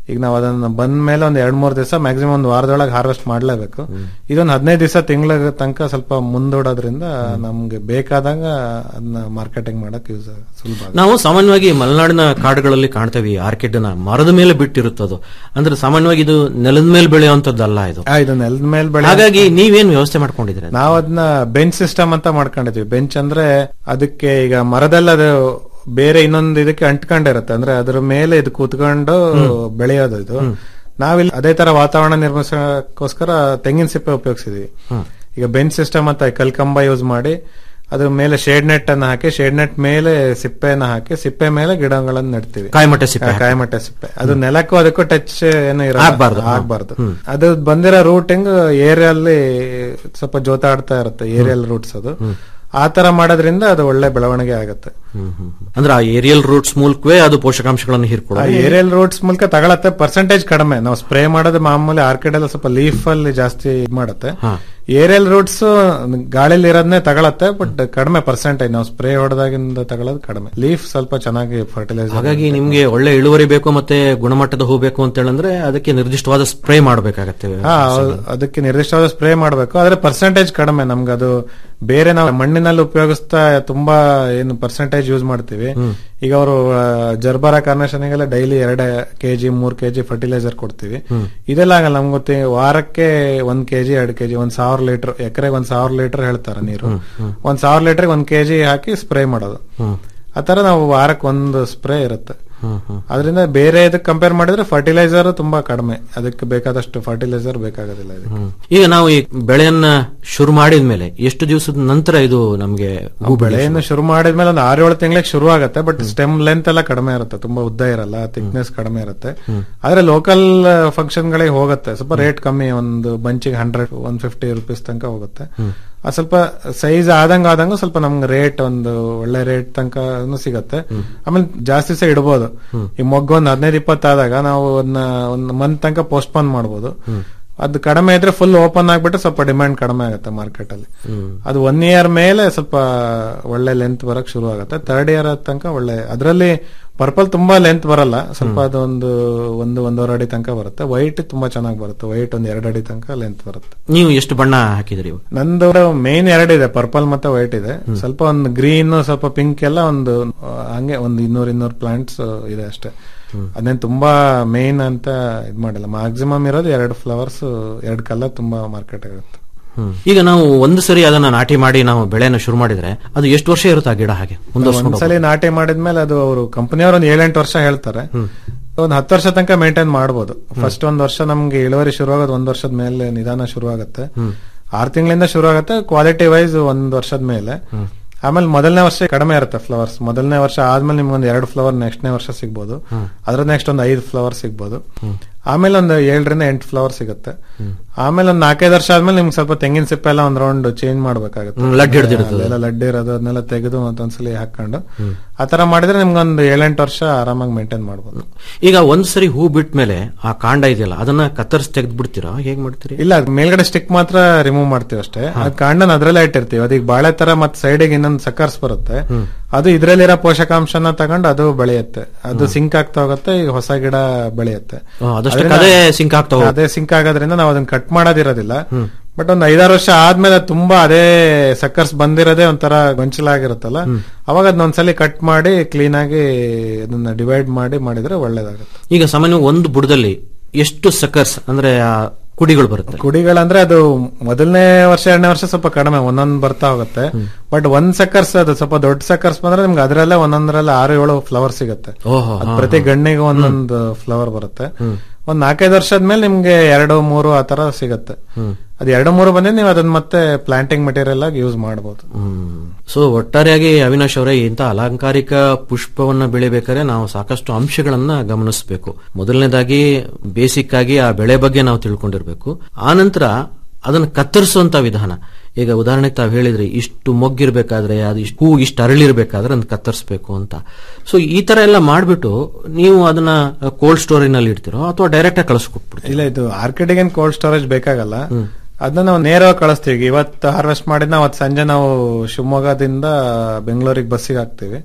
G: ಈಗ ನಾವು ಅದನ್ನ ಬಂದ ಮೇಲೆ ಒಂದ್ ಎರಡ್ ಮೂರ್ ದಿವಸ ಮ್ಯಾಕ್ಸಿಮಮ್ ಒಂದ್ ವಾರದೊಳಗೆ ಹಾರ್ವೆಸ್ಟ್ ಮಾಡ್ಲೇಬೇಕು ಇದೊಂದ್ ಹದಿನೈದು ದಿವಸ ತಿಂಗಳ ತನಕ ಸ್ವಲ್ಪ ಮುಂದೂಡೋದ್ರಿಂದ ನಮ್ಗೆ ಬೇಕಾದಾಗ ಅದನ್ನ ಮಾರ್ಕೆಟಿಂಗ್ ಮಾಡಕ್ ಯೂಸ್ ಸುಲಭ ಆಗುತ್ತೆ.
F: ನಾವು ಸಾಮಾನ್ಯವಾಗಿ ಮಲೆನಾಡಿನ ಕಾಡುಗಳಲ್ಲಿ ಕಾಣ್ತೇವೆ ಈ ಆರ್ಕಿಡ್ ನ ಮರದ ಮೇಲೆ ಬಿಟ್ಟಿರುತ್ತದು ಅಂದ್ರೆ ಸಾಮಾನ್ಯವಾಗಿ ಇದು ನೆಲದ ಮೇಲೆ ಬೆಳೆಯುವಂತದ್ದಲ್ಲ ಇದು
G: ಆ, ಇದು ನೆಲದ ಮೇಲೆ ಬೆಳೆ
F: ಹಾಗಾಗಿ ನೀವೇನ್ ವ್ಯವಸ್ಥೆ ಮಾಡ್ಕೊಂಡಿದ್ರೆ
G: ನಾವ್ ಅದನ್ನ ಬೆಂಚ್ ಸಿಸ್ಟಮ್ ಅಂತ ಮಾಡ್ಕೊಂಡಿದ್ವಿ ಬೆಂಚ್ ಅಂದ್ರೆ ಅದಕ್ಕೆ ಈಗ ಮರದಲ್ಲಿ ಅದು ಬೇರೆ ಇನ್ನೊಂದು ಇದಕ್ಕೆ ಅಂಟ್ಕೊಂಡಿರುತ್ತೆ ಅಂದ್ರೆ ಅದ್ರ ಮೇಲೆ ಇದು ಕೂತ್ಕೊಂಡು ಬೆಳೆಯೋದು ಇದು ನಾವಿಲ್ಲಿ ಅದೇ ತರ ವಾತಾವರಣ ನಿರ್ಮಿಸಕ್ಕೋಸ್ಕರ ತೆಂಗಿನ ಸಿಪ್ಪೆ ಉಪಯೋಗಿಸಿದ್ವಿ ಈಗ ಬೆಂಚ್ ಸಿಸ್ಟಮ್ ಅಂತ ಕಲ್ಕಂಬ ಯೂಸ್ ಮಾಡಿ ಅದ್ರ ಮೇಲೆ ಶೇಡ್ ನೆಟ್ ಅನ್ನ ಹಾಕಿ ಶೇಡ್ ನೆಟ್ ಮೇಲೆ ಸಿಪ್ಪೆಯನ್ನ ಹಾಕಿ ಸಿಪ್ಪೆ ಮೇಲೆ ಗಿಡಗಳನ್ನ ನೆಡ್ತೀವಿ
F: ಕಾಯಿಮಟ್ಟೆ ಸಿಪ್ಪೆ ಹಾಕಿ.
G: ಕಾಯಿಮಟ್ಟೆ ಸಿಪ್ಪೆ ಅದು ನೆಲಕ್ಕೂ ಅದಕ್ಕೂ ಟಚ್ ಏನು
F: ಆಗ್ಬಾರ್ದು.
G: ಆಗ್ಬಾರ್ದು ಅದು ಬಂದಿರೋ ರೂಟಿಂಗ್ ಏರಿಯಲ್ಲಿ ಸ್ವಲ್ಪ ಜೋತಾಡ್ತಾ ಇರುತ್ತೆ ಏರಿಯಲ್ ರೂಟ್ಸ್ ಅದು ಆ ತರ ಮಾಡೋದ್ರಿಂದ ಅದು ಒಳ್ಳೆ ಬೆಳವಣಿಗೆ ಆಗುತ್ತೆ
F: ಹ್ಮ್, ಹ್ಮ್, ಹ್ಮ್. ಅಂದ್ರೆ ಆ ಏರಿಯಲ್ ರೂಟ್ಸ್ ಮೂಲಕವೇ ಅದು ಪೋಷಕಾಂಶಗಳನ್ನು
G: ಆ
F: ಹೀರ್ಕೊಳ್ಳೋದು
G: ಏರಿಯಲ್ ರೂಟ್ಸ್ ಮೂಲಕ ತಗೊಳತ್ತೆ ಪರ್ಸೆಂಟೇಜ್ ಕಡಿಮೆ ನಾವು ಸ್ಪ್ರೇ ಮಾಡೋದು ಮಾಮೂಲಿ ಆರ್ಕಿಡ್ ಎಲ್ಲ ಸ್ವಲ್ಪ ಲೀಫ್ ಅಲ್ಲಿ ಜಾಸ್ತಿ ಇದ್ ಮಾಡುತ್ತೆ
F: ಹಾ.
G: ಏರಿಯಲ್ ರೂಟ್ಸ್ ಗಾಳಿಲಿ ಇರೋದನ್ನೇ ತಗೊಳತ್ತೆ ಬಟ್ ಕಡಿಮೆ ಪರ್ಸೆಂಟೇಜ್ ನಾವು ಸ್ಪ್ರೇ ಹೊಡೆದಾಗಿಂದ ತಗೊಳ್ಳೋದು ಕಡಿಮೆ ಲೀಫ್ ಸ್ವಲ್ಪ ಚೆನ್ನಾಗಿ ಫರ್ಟಿಲೈಸರ್
F: ಹಾಗಾಗಿ ನಿಮ್ಗೆ ಒಳ್ಳೆ ಇಳುವರಿ ಬೇಕು ಮತ್ತೆ ಗುಣಮಟ್ಟದ ಹೂ ಬೇಕು ಅಂತ ಹೇಳಂದ್ರೆ ಅದಕ್ಕೆ ನಿರ್ದಿಷ್ಟವಾದ ಸ್ಪ್ರೇ ಮಾಡಬೇಕಾಗತ್ತೆ
G: ಹಾ ಹೌದು. ಅದಕ್ಕೆ ನಿರ್ದಿಷ್ಟವಾದ ಸ್ಪ್ರೇ ಮಾಡಬೇಕು ಆದ್ರೆ ಪರ್ಸೆಂಟೇಜ್ ಕಡಿಮೆ ನಮ್ಗೆ ಅದು ಬೇರೆ ನಾವು ಮಣ್ಣಿನಲ್ಲಿ ಉಪಯೋಗಿಸ್ತಾ ತುಂಬಾ ಏನು ಪರ್ಸೆಂಟೇಜ್ ಯೂಸ್ ಮಾಡ್ತೀವಿ ಈಗ ಅವರು ಜರ್ಬಾರ ಕಾರ್ನೇಷನ್ಗೆಲ್ಲ ಡೈಲಿ ಎರಡ್ ಕೆಜಿ ಮೂರ್ ಕೆಜಿ ಫರ್ಟಿಲೈಸರ್ ಕೊಡ್ತೀವಿ ಇದೆಲ್ಲ ಆಗಲ್ಲ ನಮ್ಗೆ ಗೊತ್ತಿ ವಾರಕ್ಕೆ ಒಂದ್ ಕೆಜಿ ಎರಡ್ ಕೆಜಿ ಒಂದ್ ಸಾವಿರ ಲೀಟರ್ ಎಕರೆಗೆ ಒಂದ್ ಸಾವಿರ ಲೀಟರ್ ಹೇಳ್ತಾರೆ ನೀರು ಒಂದ್ ಸಾವಿರ ಲೀಟರ್ ಒಂದ್ ಕೆಜಿ ಹಾಕಿ ಸ್ಪ್ರೇ ಮಾಡೋದು ಆತರ ನಾವು ವಾರಕ್ಕೆ ಒಂದು ಸ್ಪ್ರೇ ಇರುತ್ತೆ ಅದರಿಂದ ಬೇರೆ ಇದಕ್ಕೆ ಕಂಪೇರ್ ಮಾಡಿದ್ರೆ ಫರ್ಟಿಲೈಸರ್ ತುಂಬಾ ಕಡಿಮೆ ಅದಕ್ಕೆ ಬೇಕಾದಷ್ಟು ಫರ್ಟಿಲೈಸರ್ ಬೇಕಾಗೋದಿಲ್ಲ ಇದಕ್ಕೆ
F: ಈಗ ನಾವು ಈ ಬೆಳೆಯನ್ನ ಶುರು ಮಾಡಿದ್ಮೇಲೆ ಎಷ್ಟು ದಿವಸದ ನಂತರ ಇದು ನಮ್ಗೆ ಹೂ
G: ನಾವು ಬೆಳೆಯನ್ನು ಶುರು ಮಾಡಿದ್ಮೇಲೆ ಒಂದು ಆರು ಏಳು ತಿಂಗಳಿಗೆ ಶುರು ಆಗುತ್ತೆ ಬಟ್ ಸ್ಟೆಮ್ ಲೆಂತ್ ಎಲ್ಲ ಕಡಿಮೆ ಇರುತ್ತೆ ತುಂಬಾ ಉದ್ದ ಇರಲ್ಲ ಥಿಕ್ನೆಸ್ ಕಡಿಮೆ ಇರುತ್ತೆ ಆದ್ರೆ ಲೋಕಲ್ ಫಂಕ್ಷನ್ ಗಳಿಗೆ ಹೋಗುತ್ತೆ ಸ್ವಲ್ಪ ರೇಟ್ ಕಮ್ಮಿ ಒಂದು ಬಂಚಿಗೆ ಹಂಡ್ರೆಡ್ ಒನ್ ಫಿಫ್ಟಿ ರುಪೀಸ್ ತನಕ ಹೋಗುತ್ತೆ ಅದು ಸ್ವಲ್ಪ ಸೈಜ್ ಆದಂಗ ಆದಂಗ ಸ್ವಲ್ಪ ನಮ್ಗೆ ರೇಟ್ ಒಂದು ಒಳ್ಳೆ ರೇಟ್ ತನಕ ಸಿಗತ್ತೆ ಆಮೇಲೆ ಜಾಸ್ತಿ ಸಹ ಇಡ್ಬೋದು ಈ ಮೊಗ್ಗು ಒಂದು ಹದಿನೈದು ಇಪ್ಪತ್ತು ಆದಾಗ ನಾವು ಅದನ್ನ ಒಂದು ಮಂತ್ ತನಕ ಪೋಸ್ಟ್ಪೋನ್ ಮಾಡ್ಬೋದು ಅದು ಕಡಿಮೆ ಇದ್ರೆ ಫುಲ್ ಓಪನ್ ಆಗ್ಬಿಟ್ಟು ಸ್ವಲ್ಪ ಡಿಮ್ಯಾಂಡ್ ಕಡಿಮೆ ಆಗುತ್ತೆ ಮಾರ್ಕೆಟ್ ಅಲ್ಲಿ ಅದು ಒನ್ ಇಯರ್ ಮೇಲೆ ಸ್ವಲ್ಪ ಒಳ್ಳೆ ಲೆಂತ್ ಬರಕ್ ಶುರು ಆಗುತ್ತೆ ಥರ್ಡ್ ಇಯರ್ ತನಕ ಒಳ್ಳೆ ಅದರಲ್ಲಿ ಪರ್ಪಲ್ ತುಂಬಾ ಲೆಂತ್ ಬರಲ್ಲ ಸ್ವಲ್ಪ ಅದೊಂದು ಒಂದು ಒಂದೂವರೆ ಅಡಿ ತನಕ ಬರುತ್ತೆ ವೈಟ್ ತುಂಬಾ ಚೆನ್ನಾಗಿ ಬರುತ್ತೆ ವೈಟ್ ಒಂದ್ ಎರಡು ಅಡಿ ತನಕ ಲೆಂತ್ ಬರುತ್ತೆ
F: ನೀವು ಎಷ್ಟು ಬಣ್ಣ ಹಾಕಿದ್ರಿ ಇವು?
G: ನಂದು ಮೇನ್ ಎರಡಿದೆ ಪರ್ಪಲ್ ಮತ್ತೆ ವೈಟ್ ಇದೆ ಸ್ವಲ್ಪ ಒಂದು ಗ್ರೀನ್ ಸ್ವಲ್ಪ ಪಿಂಕ್ ಎಲ್ಲ ಒಂದು ಆ, ಹಂಗೆ ಒಂದು ಇನ್ನೂರ್ ಇನ್ನೂರ್ ಪ್ಲಾಂಟ್ಸ್ ಇದೆ ಅಷ್ಟೇ ಅದೇನ್ ತುಂಬಾ ಮೇನ್ ಅಂತ ಇದ್ ಮಾಡಿಲ್ಲ ಮ್ಯಾಕ್ಸಿಮಮ್ ಇರೋದು ಎರಡು ಫ್ಲವರ್ಸ್ ಎರಡು ಕಲರ್ ತುಂಬಾ ಮಾರ್ಕೆಟ್ ಆಗುತ್ತೆ
F: ಈಗ ನಾವು ಒಂದು ಸರಿ ಅದನ್ನ ನಾಟಿ ಮಾಡಿ ನಾವು ಬೆಳೆನ ಶುರು ಮಾಡಿದ್ರೆ ಅದು ಎಷ್ಟು ವರ್ಷ ಇರುತ್ತೆ ಆ ಗಿಡ ಹಾಗೆ ಮುಂದುವರ್ಸ್ಕೊಂಡು
G: ಒಂದ್ಸಲಿ ನಾಟಿ ಮಾಡಿದ್ಮೇಲೆ ಅದು ಅವರು ಕಂಪನಿಯವರು ಒಂದು ಏಳೆಂಟು ವರ್ಷ ಹೇಳ್ತಾರೆ ಒಂದ್ ಹತ್ತು ವರ್ಷ ತನಕ ಮೇಂಟೈನ್ ಮಾಡ್ಬೋದು ಫಸ್ಟ್ ಒಂದ್ ವರ್ಷ ನಮ್ಗೆ ಇಳುವರಿ ಶುರು ಆಗೋದು ಒಂದ್ ವರ್ಷದ ಮೇಲೆ ನಿಧಾನ ಶುರು ಆಗುತ್ತೆ ಆರ್ ತಿಂಗಳಿಂದ ಶುರು ಆಗುತ್ತೆ ಕ್ವಾಲಿಟಿ ವೈಸ್ ಒಂದ್ ವರ್ಷದ ಮೇಲೆ ಆಮೇಲೆ ಮೊದಲನೇ ವರ್ಷ ಕಡಿಮೆ ಇರುತ್ತೆ ಫ್ಲವರ್ಸ್ ಮೊದಲನೇ ವರ್ಷ ಆದ್ಮೇಲೆ ನಿಮ್ಗೆ ಒಂದ್ ಎರಡು ಫ್ಲವರ್ ನೆಕ್ಸ್ಟ್ನೇ ವರ್ಷ ಸಿಗ್ಬೋದು ಅದ್ರ ನೆಕ್ಸ್ಟ್ ಒಂದು ಐದು ಫ್ಲವರ್ ಸಿಗ್ಬೋದು ಆಮೇಲೆ ಒಂದು ಏಳರಿಂದ ಎಂಟು ಫ್ಲವರ್ ಸಿಗುತ್ತೆ ಆಮೇಲೆ ಒಂದ್ ನಾಲ್ಕೈದು ವರ್ಷ ಆದ್ಮೇಲೆ ನಿಮ್ಗೆ ಸ್ವಲ್ಪ ತೆಂಗಿನ ಸಿಪ್ಪೆ ಎಲ್ಲ ಒಂದ್ ರೌಂಡ್ ಚೇಂಜ್ ಮಾಡ್ಬೇಕಾಗುತ್ತೆ
F: ಹ್ಮ್, ಲಡ್ ಹಿಡ್ದಿರ್ತದೆ.
G: ಅಲ್ಲೆಲ್ಲ ಲಡ್ ಇರೋದು ಅದನ್ನೆಲ್ಲ ತೆಗೆದು ಮತ್ತೊಂದ್ಸಲಿ ಹಾಕೊಂಡು ಆತರ ಮಾಡಿದ್ರೆ ನಿಮ್ಗೊಂದು ಏಳೆಂಟು ವರ್ಷ ಆರಾಮಾಗಿ ಮೇಂಟೈನ್ ಮಾಡ್ಬೋದು
F: ಈಗ ಒಂದ್ ಸರಿ ಹೂ ಬಿಟ್ಟ ಮೇಲೆ ಆ ಕಾಂಡ ಇದೆಯಲ್ಲ ಅದನ್ನ ಕತ್ತರಿಸಿ ತೆಗೆದು ಬಿಡ್ತೀರಾ ಹೇಗ್ ಮಾಡ್ತೀರಿ
G: ಇಲ್ಲ ಅದ್ ಮೇಲ್ಗಡೆ ಸ್ಟಿಕ್ ಮಾತ್ರ ರಿಮೂವ್ ಮಾಡ್ತೀವಿ ಅಷ್ಟೇ ಅದ್ ಕಾಂಡನ ಅದ್ರಲ್ಲೇ ಇಟ್ಟಿರ್ತೀವಿ ಅದೀಗ ಬಾಳೆ ತರ ಮತ್ತೆ ಸೈಡಿಗೆ ಇನ್ನೊಂದು ಸಕ್ಕರ್ಸ್ ಬರುತ್ತೆ ಅದು ಇದ್ರಲ್ಲಿರೋ ಪೋಷಕಾಂಶನ ತಗೊಂಡು ಅದು ಬೆಳೆಯುತ್ತೆ ಅದು ಸಿಂಕ್ ಆಗ್ತಾ ಹೋಗುತ್ತೆ ಈಗ ಹೊಸ ಗಿಡ ಬೆಳೆಯುತ್ತೆ
F: ಆ, ಅದಷ್ಟಕ್ಕೆ
G: ಅದ್ರಿಂದ-
F: ಅದೇ ಸಿಂಕ್ ಆಗ್ತಾ ಹೋಗುತ್ತೆ.
G: ಅದೇ ಸಿಂಕ್ ಆಗೋದ್ರಿಂದ ನಾವು ಅದನ್ನ ಕಟ್ ಮಾಡೋದಿರೋದಿಲ್ಲ ಬಟ್ ಒಂದ್ ಐದಾರು ವರ್ಷ ಆದ್ಮೇಲೆ ಅದ್ ತುಂಬಾ ಅದೇ ಸಕ್ಕರ್ಸ್ ಬಂದಿರೋದೇ ಒಂಥರ ಗೊಂಚಲಾಗಿರುತ್ತಲ್ಲ ಅವಾಗ ಅದನ್ನ ಒಂದ್ಸಲಿ ಕಟ್ ಮಾಡಿ ಕ್ಲೀನ್ ಆಗಿ ಅದನ್ನ ಡಿವೈಡ್ ಮಾಡಿ ಮಾಡಿದ್ರೆ ಒಳ್ಳೇದಾಗುತ್ತೆ
F: ಈಗ ಸಾಮಾನ್ಯ ಒಂದು ಬುಡದಲ್ಲಿ ಎಷ್ಟು ಸಕರ್ಸ್ ಅಂದ್ರೆ ಆ ಕುಡಿಗಳು ಬರುತ್ತೆ
G: ಕುಡಿಗಳಂದ್ರೆ ಅದು ಮೊದಲನೇ ವರ್ಷ ಎರಡನೇ ವರ್ಷ ಸ್ವಲ್ಪ ಕಡಿಮೆ ಒಂದೊಂದ್ ಬರ್ತಾ ಹೋಗುತ್ತೆ ಬಟ್ ಒಂದ್ ಸಕ್ಕರ್ಸ್ ಅದು ಸ್ವಲ್ಪ ದೊಡ್ಡ ಸಕ್ಕರ್ಸ್ ಬಂದ್ರೆ ನಿಮ್ಗೆ ಅದರಲ್ಲೇ ಒಂದೊಂದ್ರಲ್ಲಿ ಆರು ಏಳು ಫ್ಲವರ್ ಸಿಗುತ್ತೆ
F: ಓಹೋ,
G: ಅದ್ ಪ್ರತಿ ಗಣ್ಣಿಗೆ ಒಂದೊಂದು ಫ್ಲವರ್ ಬರುತ್ತೆ ಒಂದ್ ನಾಲ್ಕೈದು ವರ್ಷದ ಮೇಲೆ ನಿಮ್ಗೆ ಎರಡು ಮೂರು ಆತರ ಸಿಗುತ್ತೆ ಅದ್ ಎರಡು ಮೂರು ಬಂದ್ರೆ ನೀವು ಅದನ್ನ ಮತ್ತೆ ಪ್ಲಾಂಟಿಂಗ್ ಮೆಟೀರಿಯಲ್ ಆಗಿ ಯೂಸ್ ಮಾಡಬಹುದು
F: ಸೊ ಒಟ್ಟಾರೆಯಾಗಿ ಅವಿನಾಶ್ ಅವರೇ ಇಂಥ ಅಲಂಕಾರಿಕ ಪುಷ್ಪವನ್ನ ಬೆಳಿಬೇಕಾದ್ರೆ ನಾವು ಸಾಕಷ್ಟು ಅಂಶಗಳನ್ನ ಗಮನಿಸಬೇಕು ಮೊದಲನೇದಾಗಿ ಬೇಸಿಕ್ ಆಗಿ ಆ ಬೆಳೆ ಬಗ್ಗೆ ನಾವು ತಿಳ್ಕೊಂಡಿರ್ಬೇಕು ಆನಂತರ ಅದನ್ನ ಕತ್ತರಿಸುವಂತ ವಿಧಾನ ಈಗ ಉದಾಹರಣೆಗೆ ತಾವು ಹೇಳಿದ್ರಿ ಇಷ್ಟು ಮೊಗ್ಗಿರ್ಬೇಕಾದ್ರೆ ಅದು ಇಷ್ಟು ಹೂ ಇಷ್ಟು ಅರಳಿರ್ಬೇಕಾದ್ರೆ ಅದನ್ನ ಕತ್ತರಿಸಬೇಕು ಅಂತ ಸೊ ಈ ತರ ಎಲ್ಲ ಮಾಡ್ಬಿಟ್ಟು ನೀವು ಅದನ್ನ ಕೋಲ್ಡ್ ಸ್ಟೋರಿನಲ್ಲಿ ಇಡ್ತಿರೋ ಅಥವಾ ಡೈರೆಕ್ಟ್ ಆಗಿ ಕಳಿಸ್ಕೊಟ್ಬಿಡ್ತೀವಿ
G: ಇಲ್ಲ ಇದು ಆರ್ಕಿಡಿಗೆ ಏನ್ ಕೋಲ್ಡ್ ಸ್ಟೋರೇಜ್ ಬೇಕಾಗಲ್ಲ ಅದನ್ನ ನಾವು ನೇರವಾಗಿ ಕಳಿಸ್ತೀವಿ ಇವತ್ತು ಹಾರ್ವೆಸ್ಟ್ ಮಾಡಿದ್ ನಾವು ಅವತ್ತು ಸಂಜೆ ನಾವು ಶಿವಮೊಗ್ಗದಿಂದ ಬೆಂಗಳೂರಿಗೆ ಬಸ್ಸಿಗೆ ಹಾಕ್ತಿವಿ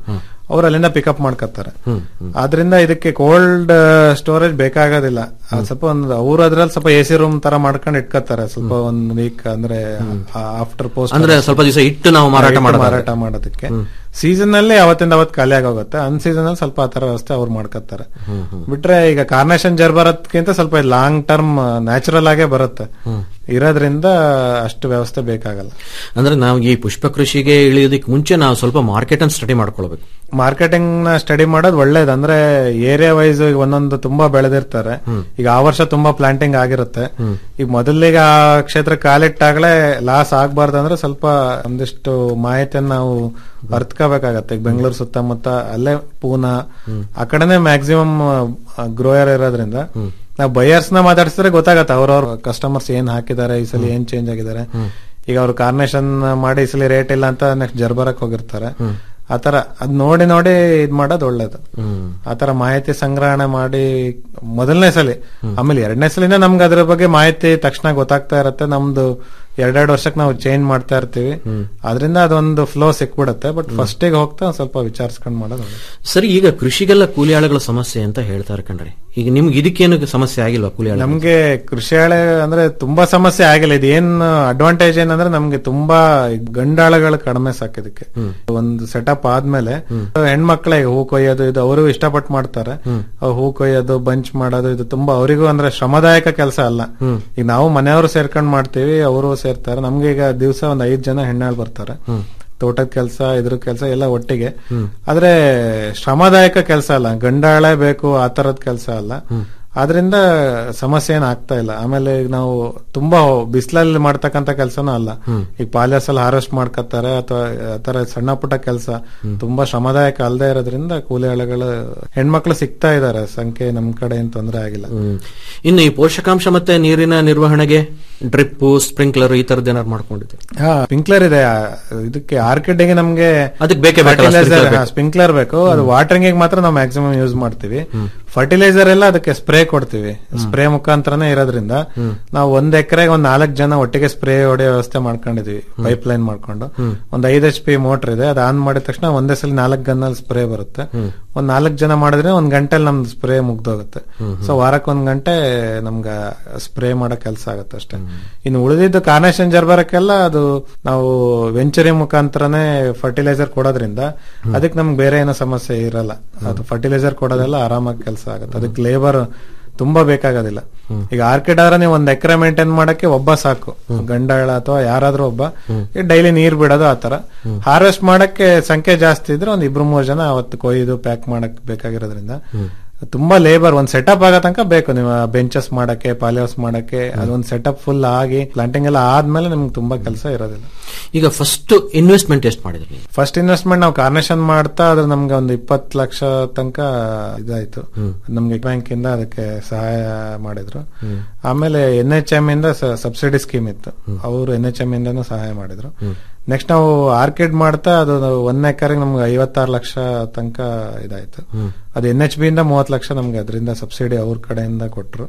G: ಅವ್ರು ಅಲ್ಲಿಂದ ಪಿಕಪ್ ಮಾಡ್ಕೊತಾರೆ ಆದ್ರಿಂದ ಇದಕ್ಕೆ ಕೋಲ್ಡ್ ಸ್ಟೋರೇಜ್ ಬೇಕಾಗೋದಿಲ್ಲ ಅದ್ ಸ್ವಲ್ಪ ಒಂದು ಅವ್ರು ಅದ್ರಲ್ಲಿ ಸ್ವಲ್ಪ ಎ ಸಿ ರೂಮ್ ತರ ಮಾಡ್ಕೊಂಡು ಇಟ್ಕೋತಾರೆ ಸ್ವಲ್ಪ ಒಂದ್ ವೀಕ್ ಅಂದ್ರೆ ಆಫ್ಟರ್ ಪೋಸ್ಟ್
F: ಅಂದ್ರೆ ಸ್ವಲ್ಪ ದಿವಸ ಇಟ್ಟು ನಾವು ಮಾರಾಟ
G: ಇಟ್ಟು
F: ಮಾಡೋದಾದ್ರೆ.
G: ಮಾರಾಟ ಮಾಡೋದಕ್ಕೆ ಸೀಸನ್ ಅಲ್ಲಿ ಅವತ್ತಿಂದ ಅವತ್ತು ಖಾಲಿ ಆಗೋಗುತ್ತೆ ಅನ್ ಸೀಸನ್ ಅಲ್ಲಿ ಸ್ವಲ್ಪ ಆತರ ವ್ಯವಸ್ಥೆ ಅವ್ರು ಮಾಡ್ಕೊತಾರೆ ಬಿಟ್ರೆ ಈಗ ಕಾರ್ನೇಷನ್ ಜರ್ ಬರೋದ್ಕಿಂತ ಸ್ವಲ್ಪ ಲಾಂಗ್ ಟರ್ಮ್ ನ್ಯಾಚುರಲ್ ಆಗೇ ಬರುತ್ತೆ ಇರೋದ್ರಿಂದ ಅಷ್ಟು ವ್ಯವಸ್ಥೆ ಬೇಕಾಗಲ್ಲ
F: ಅಂದ್ರೆ ನಾವು ಈ ಪುಷ್ಪ ಕೃಷಿಗೆ ಇಳಿಯೋದಕ್ಕೆ ಮುಂಚೆ ನಾವು ಸ್ವಲ್ಪ ಮಾರ್ಕೆಟ್ ಅನ್ನು ಸ್ಟಡಿ ಮಾಡ್ಕೊಳ್ಬೇಕು
G: ಮಾರ್ಕೆಟಿಂಗ್ ನ ಸ್ಟಡಿ ಮಾಡೋದು ಒಳ್ಳೇದು ಅಂದ್ರೆ ಏರಿಯಾ ವೈಸ್ ಒಂದೊಂದು ತುಂಬಾ ಬೆಳೆದಿರ್ತಾರೆ ಈಗ ಆ ವರ್ಷ ತುಂಬಾ ಪ್ಲಾಂಟಿಂಗ್ ಆಗಿರುತ್ತೆ ಈಗ ಮೊದಲಿಗೆ ಆ ಕ್ಷೇತ್ರ ಕಾಲಿಟ್ಟಾಗಲೇ ಲಾಸ್ ಆಗ್ಬಾರ್ದು ಅಂದ್ರೆ ಸ್ವಲ್ಪ ಒಂದಿಷ್ಟು ಮಾಹಿತಿಯನ್ನ ನಾವು ಅರ್ತ್ಕೋಬೇಕಾಗತ್ತೆ ಈಗ ಬೆಂಗಳೂರು ಸುತ್ತಮುತ್ತ ಅಲ್ಲೇ ಪೂನಾ ಆ ಕಡೆನೆ ಮ್ಯಾಕ್ಸಿಮಮ್ ಗ್ರೋಯರ್ ಇರೋದ್ರಿಂದ ನಾವು ಬಯರ್ಸ್ ನ ಮಾತಾಡ್ಸಿದ್ರೆ ಗೊತ್ತಾಗತ್ತೆ ಅವ್ರವ್ರ ಕಸ್ಟಮರ್ಸ್ ಏನ್ ಹಾಕಿದ್ದಾರೆ ಈ ಸಲ ಏನ್ ಚೇಂಜ್ ಆಗಿದ್ದಾರೆ ಈಗ ಅವ್ರು ಕಾರ್ನೇಷನ್ ಮಾಡಿ ಈ ಸಲ ರೇಟ್ ಇಲ್ಲ ಅಂತ ನೆಕ್ಸ್ಟ್ ಜರ್ಬರಕ್ ಹೋಗಿರ್ತಾರೆ ಆತರ ಅದ್ ನೋಡಿ ನೋಡಿ ಇದ್ ಮಾಡೋದು ಒಳ್ಳೇದು ಆತರ ಮಾಹಿತಿ ಸಂಗ್ರಹಣೆ ಮಾಡಿ ಮೊದಲನೇ ಸಲ ಆಮೇಲೆ ಎರಡನೇ ಸಲಿಂದ ನಮ್ಗೆ ಅದ್ರ ಬಗ್ಗೆ ಮಾಹಿತಿ ತಕ್ಷಣ ಗೊತ್ತಾಗ್ತಾ ಇರತ್ತೆ ನಮ್ದು ಎರಡೆರಡು ವರ್ಷಕ್ಕೆ ನಾವು ಚೇಂಜ್ ಮಾಡ್ತಾ ಇರ್ತೀವಿ ಅದರಿಂದ ಅದೊಂದು ಫ್ಲೋ ಸಿಕ್ಬಿಡುತ್ತೆ ಬಟ್ ಫಸ್ಟಿಗೆ ಹೋಗ್ತಾ ಒಂದ್ ಸ್ವಲ್ಪ ವಿಚಾರಿಸ್ಕೊಂಡ್ ಮಾಡೋದು ಒಳ್ಳೇದು.
F: ಸರಿ ಈಗ ಕೃಷಿಗೆಲ್ಲ ಕೂಲಿ ಆಳುಗಳ ಸಮಸ್ಯೆ ಅಂತ ಹೇಳ್ತಾರೆ ಕಣ್ರಿ ಈಗ ನಿಮ್ಗೆ ಇದಕ್ಕೇನು ಸಮಸ್ಯೆ ಆಗಿಲ್ವಾ ಕೂಲಿ ಆಳು
G: ನಮ್ಗೆ ಕೃಷಿ ಆಳೆ ಅಂದ್ರೆ ತುಂಬಾ ಸಮಸ್ಯೆ ಆಗಿಲ್ಲ ಇದು ಏನ್ ಅಡ್ವಾಂಟೇಜ್ ಏನಂದ್ರೆ ನಮ್ಗೆ ತುಂಬಾ ಗಂಡಾಳಗಳು ಕಡಿಮೆ ಸಾಕಿದಕ್ಕೆ ಒಂದು ಸೆಟಪ್ ಆದ್ಮೇಲೆ ಹೆಣ್ಮಕ್ಳೇ ಹೂ ಕೊಯ್ಯೋದು ಇದು ಅವರು ಇಷ್ಟಪಟ್ಟು ಮಾಡ್ತಾರೆ ಅವ್ ಹೂ ಕೊಯ್ಯೋದು ಬಂಚ್ ಮಾಡೋದು ಇದು ತುಂಬಾ ಅವರಿಗೂ ಅಂದ್ರೆ ಶ್ರಮದಾಯಕ ಕೆಲಸ ಅಲ್ಲ ಈಗ ನಾವು ಮನೆಯವರು ಸೇರ್ಕೊಂಡ್ ಮಾಡ್ತೀವಿ ಅವರು ಸೇರ್ತಾರೆ ನಮ್ಗೆ ಈಗ ದಿವಸ ಒಂದ್ ಐದ್ ಜನ ಹೆಣ್ಣಾಳ್ ಬರ್ತಾರೆ ತೋಟದ ಕೆಲಸ ಇದ್ರ ಕೆಲಸ ಎಲ್ಲ ಒಟ್ಟಿಗೆ ಆದ್ರೆ ಶ್ರಮದಾಯಕ ಕೆಲಸ ಅಲ್ಲ ಗಂಡಾಳೆ ಬೇಕು ಆ ತರದ ಕೆಲಸ ಅಲ್ಲ ಆದ್ರಿಂದ ಸಮಸ್ಯೆ ಏನ್ ಆಗ್ತಾ ಇಲ್ಲ ಆಮೇಲೆ ಈಗ ನಾವು ತುಂಬಾ ಬಿಸಿಲಲ್ಲಿ ಮಾಡ್ತಕ್ಕಂತ ಕೆಲಸನೂ ಅಲ್ಲ ಈಗ ಪಾಲಿಯಸ್ ಅಲ್ಲಿ ಹಾರ್ವೆಸ್ಟ್ ಮಾಡ್ಕೊತಾರೆ ಅಥವಾ ಆತರ ಸಣ್ಣ ಪುಟ್ಟ ಕೆಲಸ ತುಂಬಾ ಶ್ರಮದಾಯಕ ಅಲ್ಲದೆ ಇರೋದ್ರಿಂದ ಕೂಲಿ ಆಳುಗಳು ಹೆಣ್ಮಕ್ಳು ಸಿಗ್ತಾ ಇದಾರೆ ಸಂಖ್ಯೆ ನಮ್ ಕಡೆ ಏನ್ ತೊಂದರೆ ಆಗಿಲ್ಲ
F: ಹ್ಮ್. ಇನ್ನು ಈ ಪೋಷಕಾಂಶ ಮತ್ತೆ ನೀರಿನ ನಿರ್ವಹಣೆಗೆ ಡ್ರಿಪ್ ಸ್ಪ್ರಿಂಕ್ಲರ್ ಈ ತರದ್ ಏನಾರು ಮಾಡ್ಕೊಂಡಿದ್ದೀವಿ
G: ಹಾ ಸ್ಪ್ರಿಂಕ್ಲರ್ ಇದೆ ಆ, ಇದಕ್ಕೆ ಆರ್ಕಿಡ್ಗೆ ನಮ್ಗೆ
F: ಅದಕ್ಕೆ ಬೇಕೇ ಬೇಕಲ್ಲ sprinkler ಬೇಕು.
G: ಸ್ಪ್ರಿಂಕ್ಲರ್ ಬೇಕು ಅದು ವಾಟರಿಂಗ್ ಮಾತ್ರ ನಾವು ಮ್ಯಾಕ್ಸಿಮಮ್ ಯೂಸ್ ಮಾಡ್ತೀವಿ ಫರ್ಟಿಲೈಸರ್ ಎಲ್ಲ ಅದಕ್ಕೆ ಸ್ಪ್ರೇ ಕೊಡ್ತೀವಿ ಸ್ಪ್ರೇ ಮುಖಾಂತರನೇ ಇರೋದ್ರಿಂದ ನಾವು ಒಂದ್ ಎಕರೆಗೆ ಒಂದ್ ನಾಲ್ಕು ಜನ ಒಟ್ಟಿಗೆ ಸ್ಪ್ರೇ ಹೊಡೆಯೋ ವ್ಯವಸ್ಥೆ ಮಾಡ್ಕೊಂಡಿದೀವಿ ಪೈಪ್ ಲೈನ್ ಮಾಡ್ಕೊಂಡು ಒಂದ್ ಐದ್ ಎಚ್ ಪಿ ಮೋಟರ್ ಇದೆ ಅದು ಆನ್ ಮಾಡಿದ ತಕ್ಷಣ ಒಂದೇ ಸಲ ನಾಲ್ಕು ಗನ್ನಲ್ಲಿ ಸ್ಪ್ರೇ ಬರುತ್ತೆ ಒಂದ್ ನಾಲ್ಕು ಜನ ಮಾಡಿದ್ರೆ ಒಂದ್ ಗಂಟೆಲಿ ನಮ್ದು ಸ್ಪ್ರೇ ಮುಗ್ದೋಗುತ್ತೆ ಸೊ ವಾರಕ್ಕೆ ಒಂದ್ ಗಂಟೆ ನಮ್ಗ ಸ್ಪ್ರೇ ಮಾಡೋ ಕೆಲಸ ಆಗುತ್ತೆ ಅಷ್ಟೇ ಇನ್ನು ಉಳಿದಿದ್ದು ಕಾರ್ನೇಷನ್ ಜರ್ಬರಕ್ಕೆಲ್ಲ ಅದು ನಾವು ವೆಂಚರಿ ಮುಖಾಂತರನೇ ಫರ್ಟಿಲೈಸರ್ ಕೊಡೋದ್ರಿಂದ ಅದಕ್ಕೆ ನಮ್ಗೆ ಬೇರೆ ಏನೋ ಸಮಸ್ಯೆ ಇರಲ್ಲ ಅದು ಫರ್ಟಿಲೈಸರ್ ಕೊಡೋದೆಲ್ಲ ಆರಾಮಾಗಿ ಕೆಲಸ ಆಗುತ್ತೆ ಅದಕ್ಕೆ ಲೇಬರ್ ತುಂಬಾ ಬೇಕಾಗೋದಿಲ್ಲ ಈಗ ಆರ್ಕಿಡ್ ಆದ್ರೆ ನೀವು ಒಂದ್ ಎಕರೆ ಮೇಂಟೈನ್ ಮಾಡಕ್ಕೆ ಒಬ್ಬ ಸಾಕು ಗಂಡಾಳ ಅಥವಾ ಯಾರಾದ್ರೂ ಒಬ್ಬ ಡೈಲಿ ನೀರ್ ಬಿಡೋದು ಆತರ ಹಾರ್ವೆಸ್ಟ್ ಮಾಡಕ್ಕೆ ಸಂಖ್ಯೆ ಜಾಸ್ತಿ ಇದ್ರೆ ಒಂದ್ ಇಬ್ರು ಮೂರ್ ಜನ ಅವತ್ತು ಕೊಯ್ದು ಪ್ಯಾಕ್ ಮಾಡಕ್ ಬೇಕಾಗಿರೋದ್ರಿಂದ ತುಂಬಾ ಲೇಬರ್ ಒಂದ್ ಸೆಟಪ್ ಆಗೋ ತನಕ ಬೇಕು ನೀವು ಬೆಂಚಸ್ ಮಾಡಕ್ಕೆ ಪಾಲಿಹೌಸ್ ಮಾಡಕ್ಕೆ ಅದೊಂದ್ ಸೆಟಪ್ ಫುಲ್ ಆಗಿ ಪ್ಲಾಂಟಿಂಗ್ ಎಲ್ಲ ಆದ್ಮೇಲೆ ನಿಮ್ಗೆ ತುಂಬಾ ಕೆಲಸ ಇರೋದಿಲ್ಲ
F: ಈಗ ಫಸ್ಟ್ ಇನ್ವೆಸ್ಟ್ಮೆಂಟ್ ಎಷ್ಟು ಮಾಡಿದ್ರಿ ನೀವು
G: ಫಸ್ಟ್ ಇನ್ವೆಸ್ಟ್ಮೆಂಟ್ ನಾವು ಕಾರ್ನೇಷನ್ ಮಾಡ್ತಾ ಅದ್ರ ನಮ್ಗೆ ಒಂದು ಇಪ್ಪತ್ತು ಲಕ್ಷ ತನಕ ಇದಾಯ್ತು ನಮ್ಗೆ ಬ್ಯಾಂಕ್ ಇಂದ ಅದಕ್ಕೆ ಸಹಾಯ ಮಾಡಿದ್ರು ಆಮೇಲೆ ಎನ್ ಎಚ್ ಎಂ ಇಂದ ಸಬ್ಸಿಡಿ ಸ್ಕೀಮ್ ಇತ್ತು ಅವರು ಎನ್ ಎಚ್ ಎಂ ಇಂದನೂ ಸಹಾಯ ಮಾಡಿದ್ರು ನೆಕ್ಸ್ಟ್ ನಾವು ಆರ್ಕಿಡ್ ಮಾಡ್ತಾ ಅದು ಒಂದ್ ಎಕರೆಗೆ ನಮ್ಗೆ ಐವತ್ತಾರು ಲಕ್ಷ ತನಕ ಇದಾಯ್ತು ಅದು ಎನ್ ಎಚ್ ಬಿ ಇಂದ ಮೂವತ್ತು ಲಕ್ಷ ನಮ್ಗೆ ಅದರಿಂದ ಸಬ್ಸಿಡಿ ಅವ್ರ ಕಡೆಯಿಂದ ಕೊಟ್ರು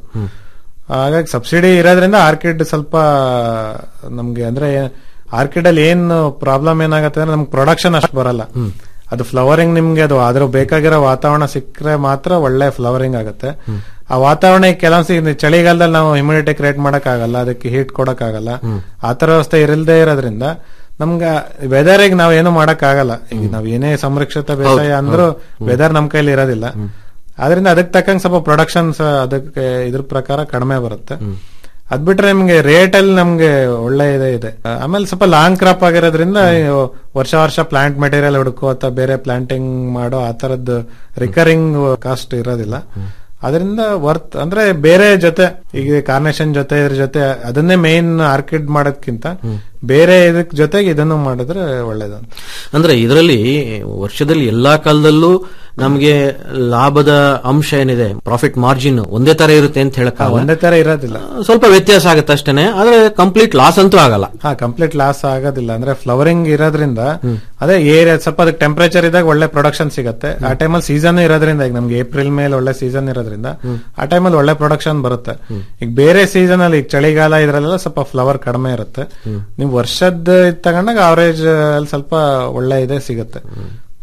G: ಹಾಗಾಗಿ ಸಬ್ಸಿಡಿ ಇರೋದ್ರಿಂದ ಆರ್ಕಿಡ್ ಸ್ವಲ್ಪ ನಮ್ಗೆ ಅಂದ್ರೆ ಆರ್ಕಿಡ್ ಅಲ್ಲಿ ಏನ್ ಪ್ರಾಬ್ಲಮ್ ಏನಾಗತ್ತೆ ಅಂದ್ರೆ ನಮ್ಗೆ ಪ್ರೊಡಕ್ಷನ್ ಅಷ್ಟು ಬರಲ್ಲ ಅದು ಫ್ಲವರಿಂಗ್ ನಿಮ್ಗೆ ಅದು ಅದ್ರ ಬೇಕಾಗಿರೋ ವಾತಾವರಣ ಸಿಕ್ಕರೆ ಮಾತ್ರ ಒಳ್ಳೆ ಫ್ಲವರಿಂಗ್ ಆಗುತ್ತೆ ಆ ವಾತಾವರಣ ಈಗ ಕೆಲವೊಂದ್ಸಿ ಇದು ಚಳಿಗಾಲದಲ್ಲಿ ನಾವು ಇಮ್ಯುನಿಟಿ ಕ್ರಿಯೇಟ್ ಮಾಡಕ್ ಆಗಲ್ಲ ಅದಕ್ಕೆ ಹೀಟ್ ಕೊಡಕ್ ಆಗಲ್ಲ ಆತರ ವ್ಯವಸ್ಥೆ ಇರಲ್ದೇ ಇರೋದ್ರಿಂದ ನಮ್ಗ ವೆದರ್ ಈಗ ನಾವ್ ಏನು ಮಾಡಕ್ ಆಗಲ್ಲ ಈಗ ನಾವ್ ಏನೇ ಸಂರಕ್ಷಿತ ಬೇಸಾಯ ಅಂದ್ರೂ ವೆದರ್ ನಮ್ ಕೈಲಿ ಇರೋದಿಲ್ಲ ಆದ್ರಿಂದ ಅದಕ್ಕೆ ತಕ್ಕಂಗೆ ಸ್ವಲ್ಪ ಪ್ರೊಡಕ್ಷನ್ಸ್ ಅದಕ್ಕೆ ಇದ್ರ ಪ್ರಕಾರ ಕಡಿಮೆ ಬರುತ್ತೆ ಅದ್ ಬಿಟ್ರೆ ನಿಮ್ಗೆ ರೇಟ್ ಅಲ್ಲಿ ನಮ್ಗೆ ಒಳ್ಳೆ ಇದೆ ಇದೆ ಆಮೇಲೆ ಸ್ವಲ್ಪ ಲಾಂಗ್ ಕ್ರಾಪ್ ಆಗಿರೋದ್ರಿಂದ ಇವು ವರ್ಷ ವರ್ಷ ಪ್ಲಾಂಟ್ ಮೆಟೀರಿಯಲ್ ಹುಡುಕೋ ಅಥವಾ ಬೇರೆ ಪ್ಲಾಂಟಿಂಗ್ ಮಾಡೋ ಆ ತರದ್ದು ರಿಕರಿಂಗ್ ಕಾಸ್ಟ್ ಇರೋದಿಲ್ಲ ಅದರಿಂದ ವರ್ತ್ ಅಂದ್ರೆ ಬೇರೆ ಜೊತೆ ಈಗ ಕಾರ್ನೇಷನ್ ಜೊತೆ ಇದ್ರ ಜೊತೆ ಅದನ್ನೇ ಮೇನ್ ಆರ್ಕಿಡ್ ಮಾಡೋದ್ಕಿಂತ ಬೇರೆ ಇದಕ್ ಜೊತೆಗೆ ಇದನ್ನು ಮಾಡಿದ್ರೆ ಒಳ್ಳೇದು ಅಂತ
F: ಅಂದ್ರೆ ಇದರಲ್ಲಿ ವರ್ಷದಲ್ಲಿ ಎಲ್ಲಾ ಕಾಲದಲ್ಲೂ ನಮಗೆ ಲಾಭದ ಅಂಶ ಏನಿದೆ ಪ್ರಾಫಿಟ್ ಮಾರ್ಜಿನ್ ಒಂದೇ ತರ ಇರುತ್ತೆ ಅಂತ ಹೇಳಕ್
G: ಒಂದೇ ತರ ಇರೋದಿಲ್ಲ
F: ಸ್ವಲ್ಪ ವ್ಯತ್ಯಾಸ ಆಗುತ್ತೆ ಅಷ್ಟೇನೆ ಆದ್ರೆ ಕಂಪ್ಲೀಟ್ ಲಾಸ್ ಅಂತೂ ಆಗಲ್ಲ
G: ಹಾ ಕಂಪ್ಲೀಟ್ ಲಾಸ್ ಆಗೋದಿಲ್ಲ ಅಂದ್ರೆ ಫ್ಲವರಿಂಗ್ ಇರೋದ್ರಿಂದ ಅದೇ ಏರಿಯಾ ಸ್ವಲ್ಪ ಅದಕ್ಕೆ ಟೆಂಪರೇಚರ್ ಇದ್ದಾಗ ಒಳ್ಳೆ ಪ್ರೊಡಕ್ಷನ್ ಸಿಗುತ್ತೆ ಆ ಟೈಮಲ್ಲಿ ಸೀಸನ್ ಇರೋದ್ರಿಂದ ಈಗ ನಮ್ಗೆ ಏಪ್ರಿಲ್ ಮೇಲೆ ಒಳ್ಳೆ ಸೀಸನ್ ಇರೋದ್ರಿಂದ ಆ ಟೈಮಲ್ಲಿ ಒಳ್ಳೆ ಪ್ರೊಡಕ್ಷನ್ ಬರುತ್ತೆ ಈಗ ಬೇರೆ ಸೀಸನ್ ಅಲ್ಲಿ ಈಗ ಚಳಿಗಾಲ ಇದ್ರಲ್ಲೆಲ್ಲ ಸ್ವಲ್ಪ ಫ್ಲವರ್ ಕಡಿಮೆ ಇರುತ್ತೆ ನೀವು ವರ್ಷದ ಇದ್ ತಗೊಂಡಾಗ ಅವರೇಜ್ ಅಲ್ಲಿ ಸ್ವಲ್ಪ ಒಳ್ಳೆ ಇದೆ ಸಿಗುತ್ತೆ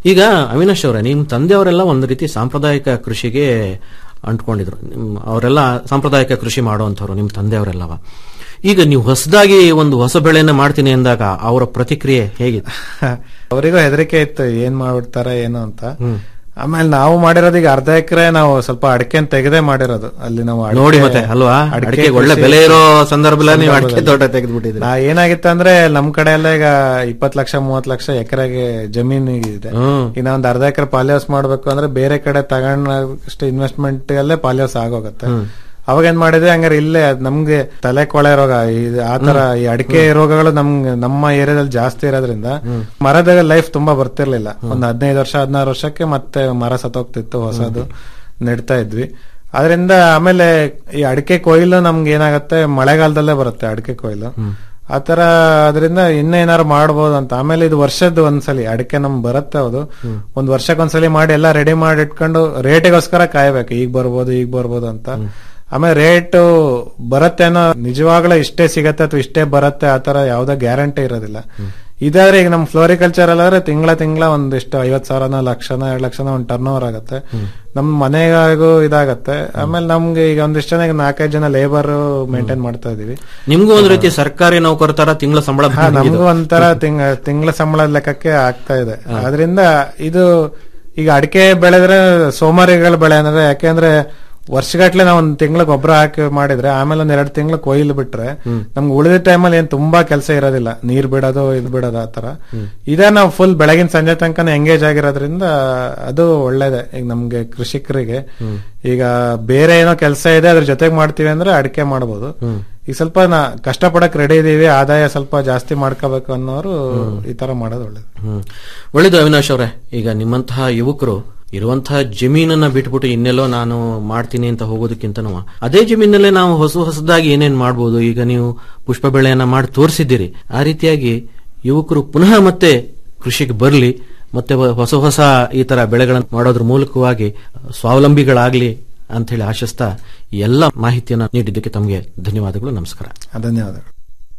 F: ಈಗ ಅವಿನಾಶ್ ಅವರೇ ನಿಮ್ ತಂದೆಯವರೆಲ್ಲ ಒಂದು ರೀತಿ ಸಾಂಪ್ರದಾಯಿಕ ಕೃಷಿಗೆ ಅಂಟ್ಕೊಂಡಿದ್ರು ನಿಮ್- ಅವರೆಲ್ಲ ಸಾಂಪ್ರದಾಯಿಕ ಕೃಷಿ ಮಾಡುವಂತವ್ರು ನಿಮ್ ತಂದೆಯವರೆಲ್ಲವ ಈಗ ನೀವು ಹೊಸದಾಗಿ ಒಂದು ಹೊಸ ಬೆಳೆನ ಮಾಡ್ತೀನಿ ಅಂದಾಗ ಅವರ ಪ್ರತಿಕ್ರಿಯೆ ಹೇಗಿತ್ತು
G: ಅವರಿಗೂ ಹೆದರಿಕೆ ಇತ್ತು ಏನ್ ಮಾಡ್ಬಿಡ್ತಾರೆ ಏನು ಅಂತ ಆಮೇಲೆ ನಾವು ಮಾಡಿರೋದು ಈಗ ಅರ್ಧ ಎಕರೆ ನಾವು ಸ್ವಲ್ಪ ಅಡಿಕೆ ತೆಗೆದೇ ಮಾಡಿರೋದು ಅಲ್ಲಿ ನಾವು ಅಡ್ಕೆ-
F: ನೋಡಿ ಮತ್ತೆ ಅಲ್ವಾ
G: ಅಡ್ಕೆ
F: ಅಡಿಕೆ ಒಳ್ಳೆ
G: ಕೃಷಿ-
F: ಬೆಲೆ ಇರೋ ಸಂದರ್ಭದಲ್ಲಿ ನೀವು ಅಡಿಕೆ
G: ಸಂದರ್ಭದಲ್ಲಿ.
F: ತೋಟ ತೆಗೆದ್ಬಿಟ್ಟಿದ್ರಿ
G: ನಾ ಏನಾಗಿತ್ತು ಅಂದ್ರೆ ನಮ್ ಕಡೆ ಎಲ್ಲ ಈಗ ಇಪ್ಪತ್ ಲಕ್ಷ ಮೂವತ್ ಲಕ್ಷ ಎಕರೆಗೆ ಜಮೀನು ಇದೆ
F: ಹ್ಮ್.
G: ಇನ್ನ ಒಂದ್ ಅರ್ಧ ಎಕರೆ ಪಾಲಿಹೌಸ್ ಮಾಡ್ಬೇಕು ಅಂದ್ರೆ ಬೇರೆ ಕಡೆ ತಗೊಂಡಷ್ಟು ಇನ್ವೆಸ್ಟ್ಮೆಂಟ್ ಅಲ್ಲೇ ಪಾಲಿಹೌಸ್ ಆಗೋಗುತ್ತೆ ಅವಾಗ ಏನ್ ಮಾಡಿದೆ ಹಂಗಾರೆ ಇಲ್ಲೇ ಅದ್ ನಮ್ಗೆ ತಲೆ ಕೊಳೆ ರೋಗ ಇದು ಆತರ ಈ ಅಡಿಕೆ ರೋಗಗಳು ನಮ್ಗೆ ನಮ್ಮ ಏರಿಯಾದಲ್ಲಿ ಜಾಸ್ತಿ ಇರೋದ್ರಿಂದ ಮರದ ಲೈಫ್ ತುಂಬಾ ಬರ್ತಿರ್ಲಿಲ್ಲ ಒಂದ್ ಹದಿನೈದು ವರ್ಷ ಹದಿನಾರು ವರ್ಷಕ್ಕೆ ಮತ್ತೆ ಮರ ಸತ್ತೋಗ್ತಿತ್ತು ಹೊಸದು ನೆಡ್ತಾ ಇದ್ವಿ ಅದರಿಂದ ಆಮೇಲೆ ಈ ಅಡಿಕೆ ಕೊಯ್ಲು ನಮ್ಗೆ ಏನಾಗತ್ತೆ ಮಳೆಗಾಲದಲ್ಲೇ ಬರುತ್ತೆ ಅಡಿಕೆ ಕೊಯ್ಲು ಆತರ ಅದರಿಂದ ಇನ್ನೇನಾರು ಮಾಡ್ಬೋದು ಅಂತ ಆಮೇಲೆ ಇದು ವರ್ಷದ ಒಂದ್ಸಲಿ ಅಡಿಕೆ ನಮ್ಗೆ ಬರುತ್ತೆ ಅದು ಒಂದ್ ವರ್ಷಕ್ಕೊಂದ್ಸಲಿ ಮಾಡಿ ಎಲ್ಲ ರೆಡಿ ಮಾಡಿ ಇಟ್ಕೊಂಡು ರೇಟಿಗೋಸ್ಕರ ಕಾಯ್ಬೇಕು ಈಗ ಬರ್ಬೋದು ಈಗ ಬರ್ಬೋದು ಅಂತ ಆಮೇಲೆ ರೇಟ್ ಬರುತ್ತೆ ಅನ್ನೋ ನಿಜವಾಗ್ಲೂ ಇಷ್ಟೇ ಸಿಗತ್ತೆ ಅಥವಾ ಇಷ್ಟೇ ಬರುತ್ತೆ ಆತರ ಯಾವ್ದೋ ಗ್ಯಾರಂಟಿ ಇರೋದಿಲ್ಲ ಇದಾದ್ರೆ ಈಗ ನಮ್ ಫ್ಲೋರಿಕಲ್ಚರ್ ಅಲ್ಲಾದ್ರೆ ತಿಂಗಳ ತಿಂಗಳ ಒಂದಿಷ್ಟು ಐವತ್ ಸಾವಿರನ ಲಕ್ಷನ ಎರಡ್ ಲಕ್ಷನ ಒಂದ್ ಟರ್ನ್ ಓವರ್ ಆಗುತ್ತೆ ನಮ್ ಮನೆಗಾಗೂ ಇದಾಗತ್ತೆ ಆಮೇಲೆ ನಮ್ಗೆ ಈಗ ಒಂದಿಷ್ಟು ಜನ ಈಗ ನಾಲ್ಕೈದು ಜನ ಲೇಬರ್ ಮೇಂಟೈನ್ ಮಾಡ್ತಾ ಇದೀವಿ
F: ನಿಮ್ಗೂ ಒಂದು ರೀತಿ ಸರ್ಕಾರಿ ನೌಕರ ತರ ತಿಂಗಳ ಸಂಬಳ
G: ಹಾ
F: ಬಂದಂಗಿದೆ.
G: ನಮಗೂ ಒಂಥರ ತಿಂಗ ತಿಂಗಳ ಸಂಬಳದ ಲೆಕ್ಕಕ್ಕೆ ಆಗ್ತಾ ಇದೆ ಅದರಿಂದ ಇದು ಈಗ ಅಡಿಕೆ ಬೆಳೆದ್ರೆ ಸೋಮಾರಿಗಳ ಬೆಳೆ ಅಂದ್ರೆ ಯಾಕೆಂದ್ರೆ ವರ್ಷಗಟ್ಲೆ ನಾವು ಒಂದ್ ತಿಂಗಳ ಗೊಬ್ಬರ ಹಾಕಿ ಮಾಡಿದ್ರೆ ಆಮೇಲೆ ಒಂದ್ ಎರಡ್ ತಿಂಗಳು ಕೊಯ್ಲು ಬಿಟ್ರೆ ನಮ್ಗೆ ಉಳಿದ ಟೈಮಲ್ಲಿ ಏನ್ ತುಂಬಾ ಕೆಲಸ ಇರೋದಿಲ್ಲ ನೀರ್ ಬಿಡೋದು ಇದ್ ಬಿಡೋದು ಆತರ ಇದೇ ನಾವು ಫುಲ್ ಬೆಳಗಿನ ಸಂಜೆ ತನಕ ಎಂಗೇಜ್ ಆಗಿರೋದ್ರಿಂದ ಅದು ಒಳ್ಳೇದೆ ಈಗ ನಮ್ಗೆ ಕೃಷಿಕರಿಗೆ ಈಗ ಬೇರೆ ಏನೋ ಕೆಲಸ ಇದೆ ಅದ್ರ ಜೊತೆಗೆ ಮಾಡ್ತೀವಿ ಅಂದ್ರೆ ಅಡಿಕೆ ಮಾಡ್ಬೋದು ಈಗ ಸ್ವಲ್ಪ ನಾ ಕಷ್ಟಪಡಕ್ ರೆಡಿ ಇದೀವಿ ಆದಾಯ ಸ್ವಲ್ಪ ಜಾಸ್ತಿ ಮಾಡ್ಕೋಬೇಕು ಅನ್ನೋರು ಈ ತರ ಮಾಡೋದು ಒಳ್ಳೇದು
F: ಹ್ಮ್ ಒಳ್ಳೇದು ಅವಿನಾಶ್ ಅವರೇ ಈಗ ನಿಮ್ಮಂತಹ ಯುವಕರು ಇರುವಂತಹ ಜಮೀನನ್ನ ಬಿಟ್ಬಿಟ್ಟು ಇನ್ನೆಲ್ಲೋ ನಾನು ಮಾಡ್ತೀನಿ ಅಂತ ಹೋಗೋದಕ್ಕಿಂತನೂ ಅದೇ ಜಮೀನಲ್ಲೇ ನಾವು ಹೊಸ ಹೊಸದಾಗಿ ಏನೇನ್ ಮಾಡ್ಬೋದು ಈಗ ನೀವು ಪುಷ್ಪ ಬೆಳೆಯನ್ನ ಮಾಡಿ ತೋರಿಸಿದ್ದೀರಿ ಆ ರೀತಿಯಾಗಿ ಯುವಕರು ಪುನಃ ಮತ್ತೆ ಕೃಷಿಗೆ ಬರಲಿ ಮತ್ತೆ ವ- ಹೊಸ ಹೊಸ ಈ ತರ ಬೆಳೆಗಳನ್ನು ಮಾಡೋದ್ರ ಮೂಲಕವಾಗಿ ಸ್ವಾವಲಂಬಿಗಳಾಗ್ಲಿ ಅಂತ ಹೇಳಿ ಆಶಿಸ್ತಾ ಈ ಎಲ್ಲ ಮಾಹಿತಿಯನ್ನ ನೀಡಿದ್ದಕ್ಕೆ ತಮಗೆ ಧನ್ಯವಾದಗಳು ನಮಸ್ಕಾರ
G: ಧನ್ಯವಾದಗಳು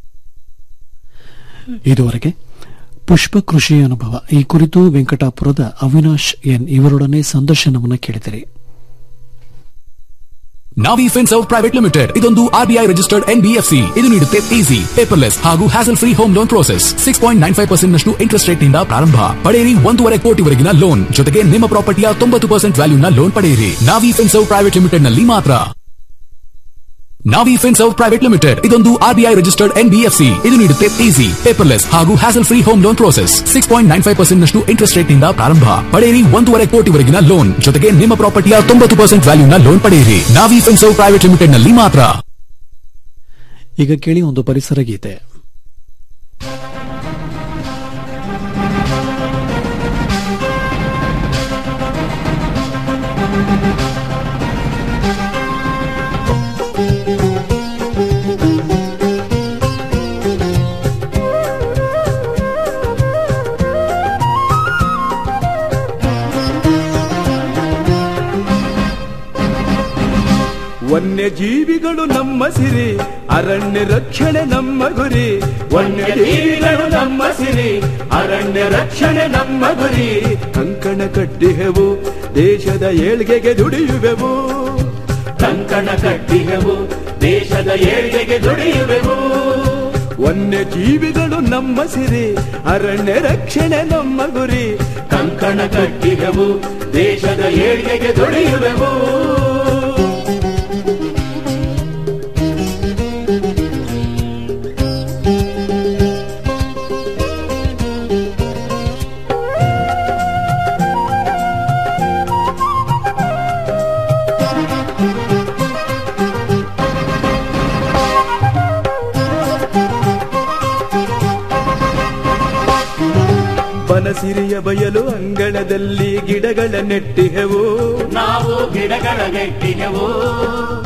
E: ಇದುವರೆಗೆ ಪುಷ್ಪ ಕೃಷಿ ಅನುಭವ ಈ ಕುರಿತು ವೆಂಕಟಾಪುರದ ಅವಿನಾಶ್ ಎನ್ ಇವರೊಡನೆ ಸಂದರ್ಶನವನ್ನು ಕೇಳಿದಿರಿ
C: ನಾವಿ ಫಿನ್ಸರ್ವ್ ಪ್ರೈವೇಟ್ ಲಿಮಿಟೆಡ್ ಇದೊಂದು ಆರ್ಬಿಐ ರಿಜಿಸ್ಟರ್ಡ್ ಎನ್ಬಿಎಫ್ಸಿ ಇದು ನೀಡುತ್ತೆ ಈಸಿ ಪೇಪರ್ಲೆಸ್ ಹಾಗೂ hassle free home loan process six point nine five percent ನಷ್ಟು ಇಂಟ್ರೆಸ್ಟ್ ರೇಟ್ ನಿಂದ ಪ್ರಾರಂಭ ಪಡೆಯಿರಿ ಒಂದೂವರೆ ಕೋಟಿವರೆಗಿನ ಲೋನ್ ಜೊತೆಗೆ ನಿಮ್ಮ ಪ್ರಾಪರ್ಟಿಯ ತೊಂಬತ್ತು ಪರ್ಸೆಂಟ್ ವ್ಯಾಲ್ಯೂನ ಲೋನ್ ಪಡೆಯಿರಿ ನಾವಿ ಫಿನ್ಸರ್ವ್ ಪ್ರೈವೇಟ್ ಲಿಮಿಟೆಡ್ ನಲ್ಲಿ ಮಾತ್ರ ನಾವಿ ಫಿನ್ಸರ್ವ್ ಪ್ರೈವೇಟ್ ಲಿಮಿಟೆಡ್ ಇದೊಂದು ಆರ್ಬಿಐ ರಿಜಿಸ್ಟರ್ಡ್ ಎನ್ಬಿಎಫ್ಸಿ ಇದು ನೀಡುತ್ತೆ ಈಸಿ ಪೇಪರ್ಲೆಸ್ ಹಾಗೂ hassle free home loan process six point nine five percent ನಷ್ಟು ಇಂಟ್ರೆಸ್ಟ್ ರೇಟ್ ನಿಂದ ಪ್ರಾರಂಭ ಪಡೆಯಿರಿ ಒಂದೂವರೆ ಕೋಟಿವರೆಗಿನ ಲೋನ್ ಜೊತೆಗೆ ನಿಮ್ಮ ಪ್ರಾಪರ್ಟಿಯ ತೊಂಬತ್ತು ಪರ್ಸೆಂಟ್ ವ್ಯಾಲ್ಯೂನ ಲೋನ್ ಪಡೆಯಿರಿ ನಾವಿ ಫಿನ್ಸರ್ವ್ ಪ್ರೈವೇಟ್ ಲಿಮಿಟೆಡ್ ನಲ್ಲಿ ಮಾತ್ರ
E: ಈಗ ಕೇಳಿ ಒಂದು ಪರಿಸರ ಗೀತೆ
H: ವನ್ಯಜೀವಿಗಳು ನಮ್ಮ ಸಿರಿ ಅರಣ್ಯ ರಕ್ಷಣೆ ನಮ್ಮ ಗುರಿ ವನ್ಯಜೀವಿಗಳು ನಮ್ಮ ಸಿರಿ ಅರಣ್ಯ ರಕ್ಷಣೆ ನಮ್ಮ ಗುರಿ ಕಂಕಣ ಕಟ್ಟಿಹೆವು ದೇಶದ ಏಳ್ಗೆಗೆ ದುಡಿಯುವೆವು ಕಂಕಣ ಕಟ್ಟಿಹೆವು ದೇಶದ ಏಳ್ಗೆಗೆ ದುಡಿಯುವೆವು ವನ್ಯಜೀವಿಗಳು ನಮ್ಮ ಸಿರಿ ಅರಣ್ಯ ರಕ್ಷಣೆ ನಮ್ಮ ಗುರಿ ಕಂಕಣ ಕಟ್ಟಿಹೆವು ದೇಶದ ಏಳ್ಗೆಗೆ ದುಡಿಯುವೆವು ಬನಸಿರಿಯ ಬಯಲು ಅಂಗಳದಲ್ಲಿ ಗಿಡಗಳ ನೆಟ್ಟಿಹೆವು ನಾವು ಗಿಡಗಳ ನೆಟ್ಟಿಹೆವು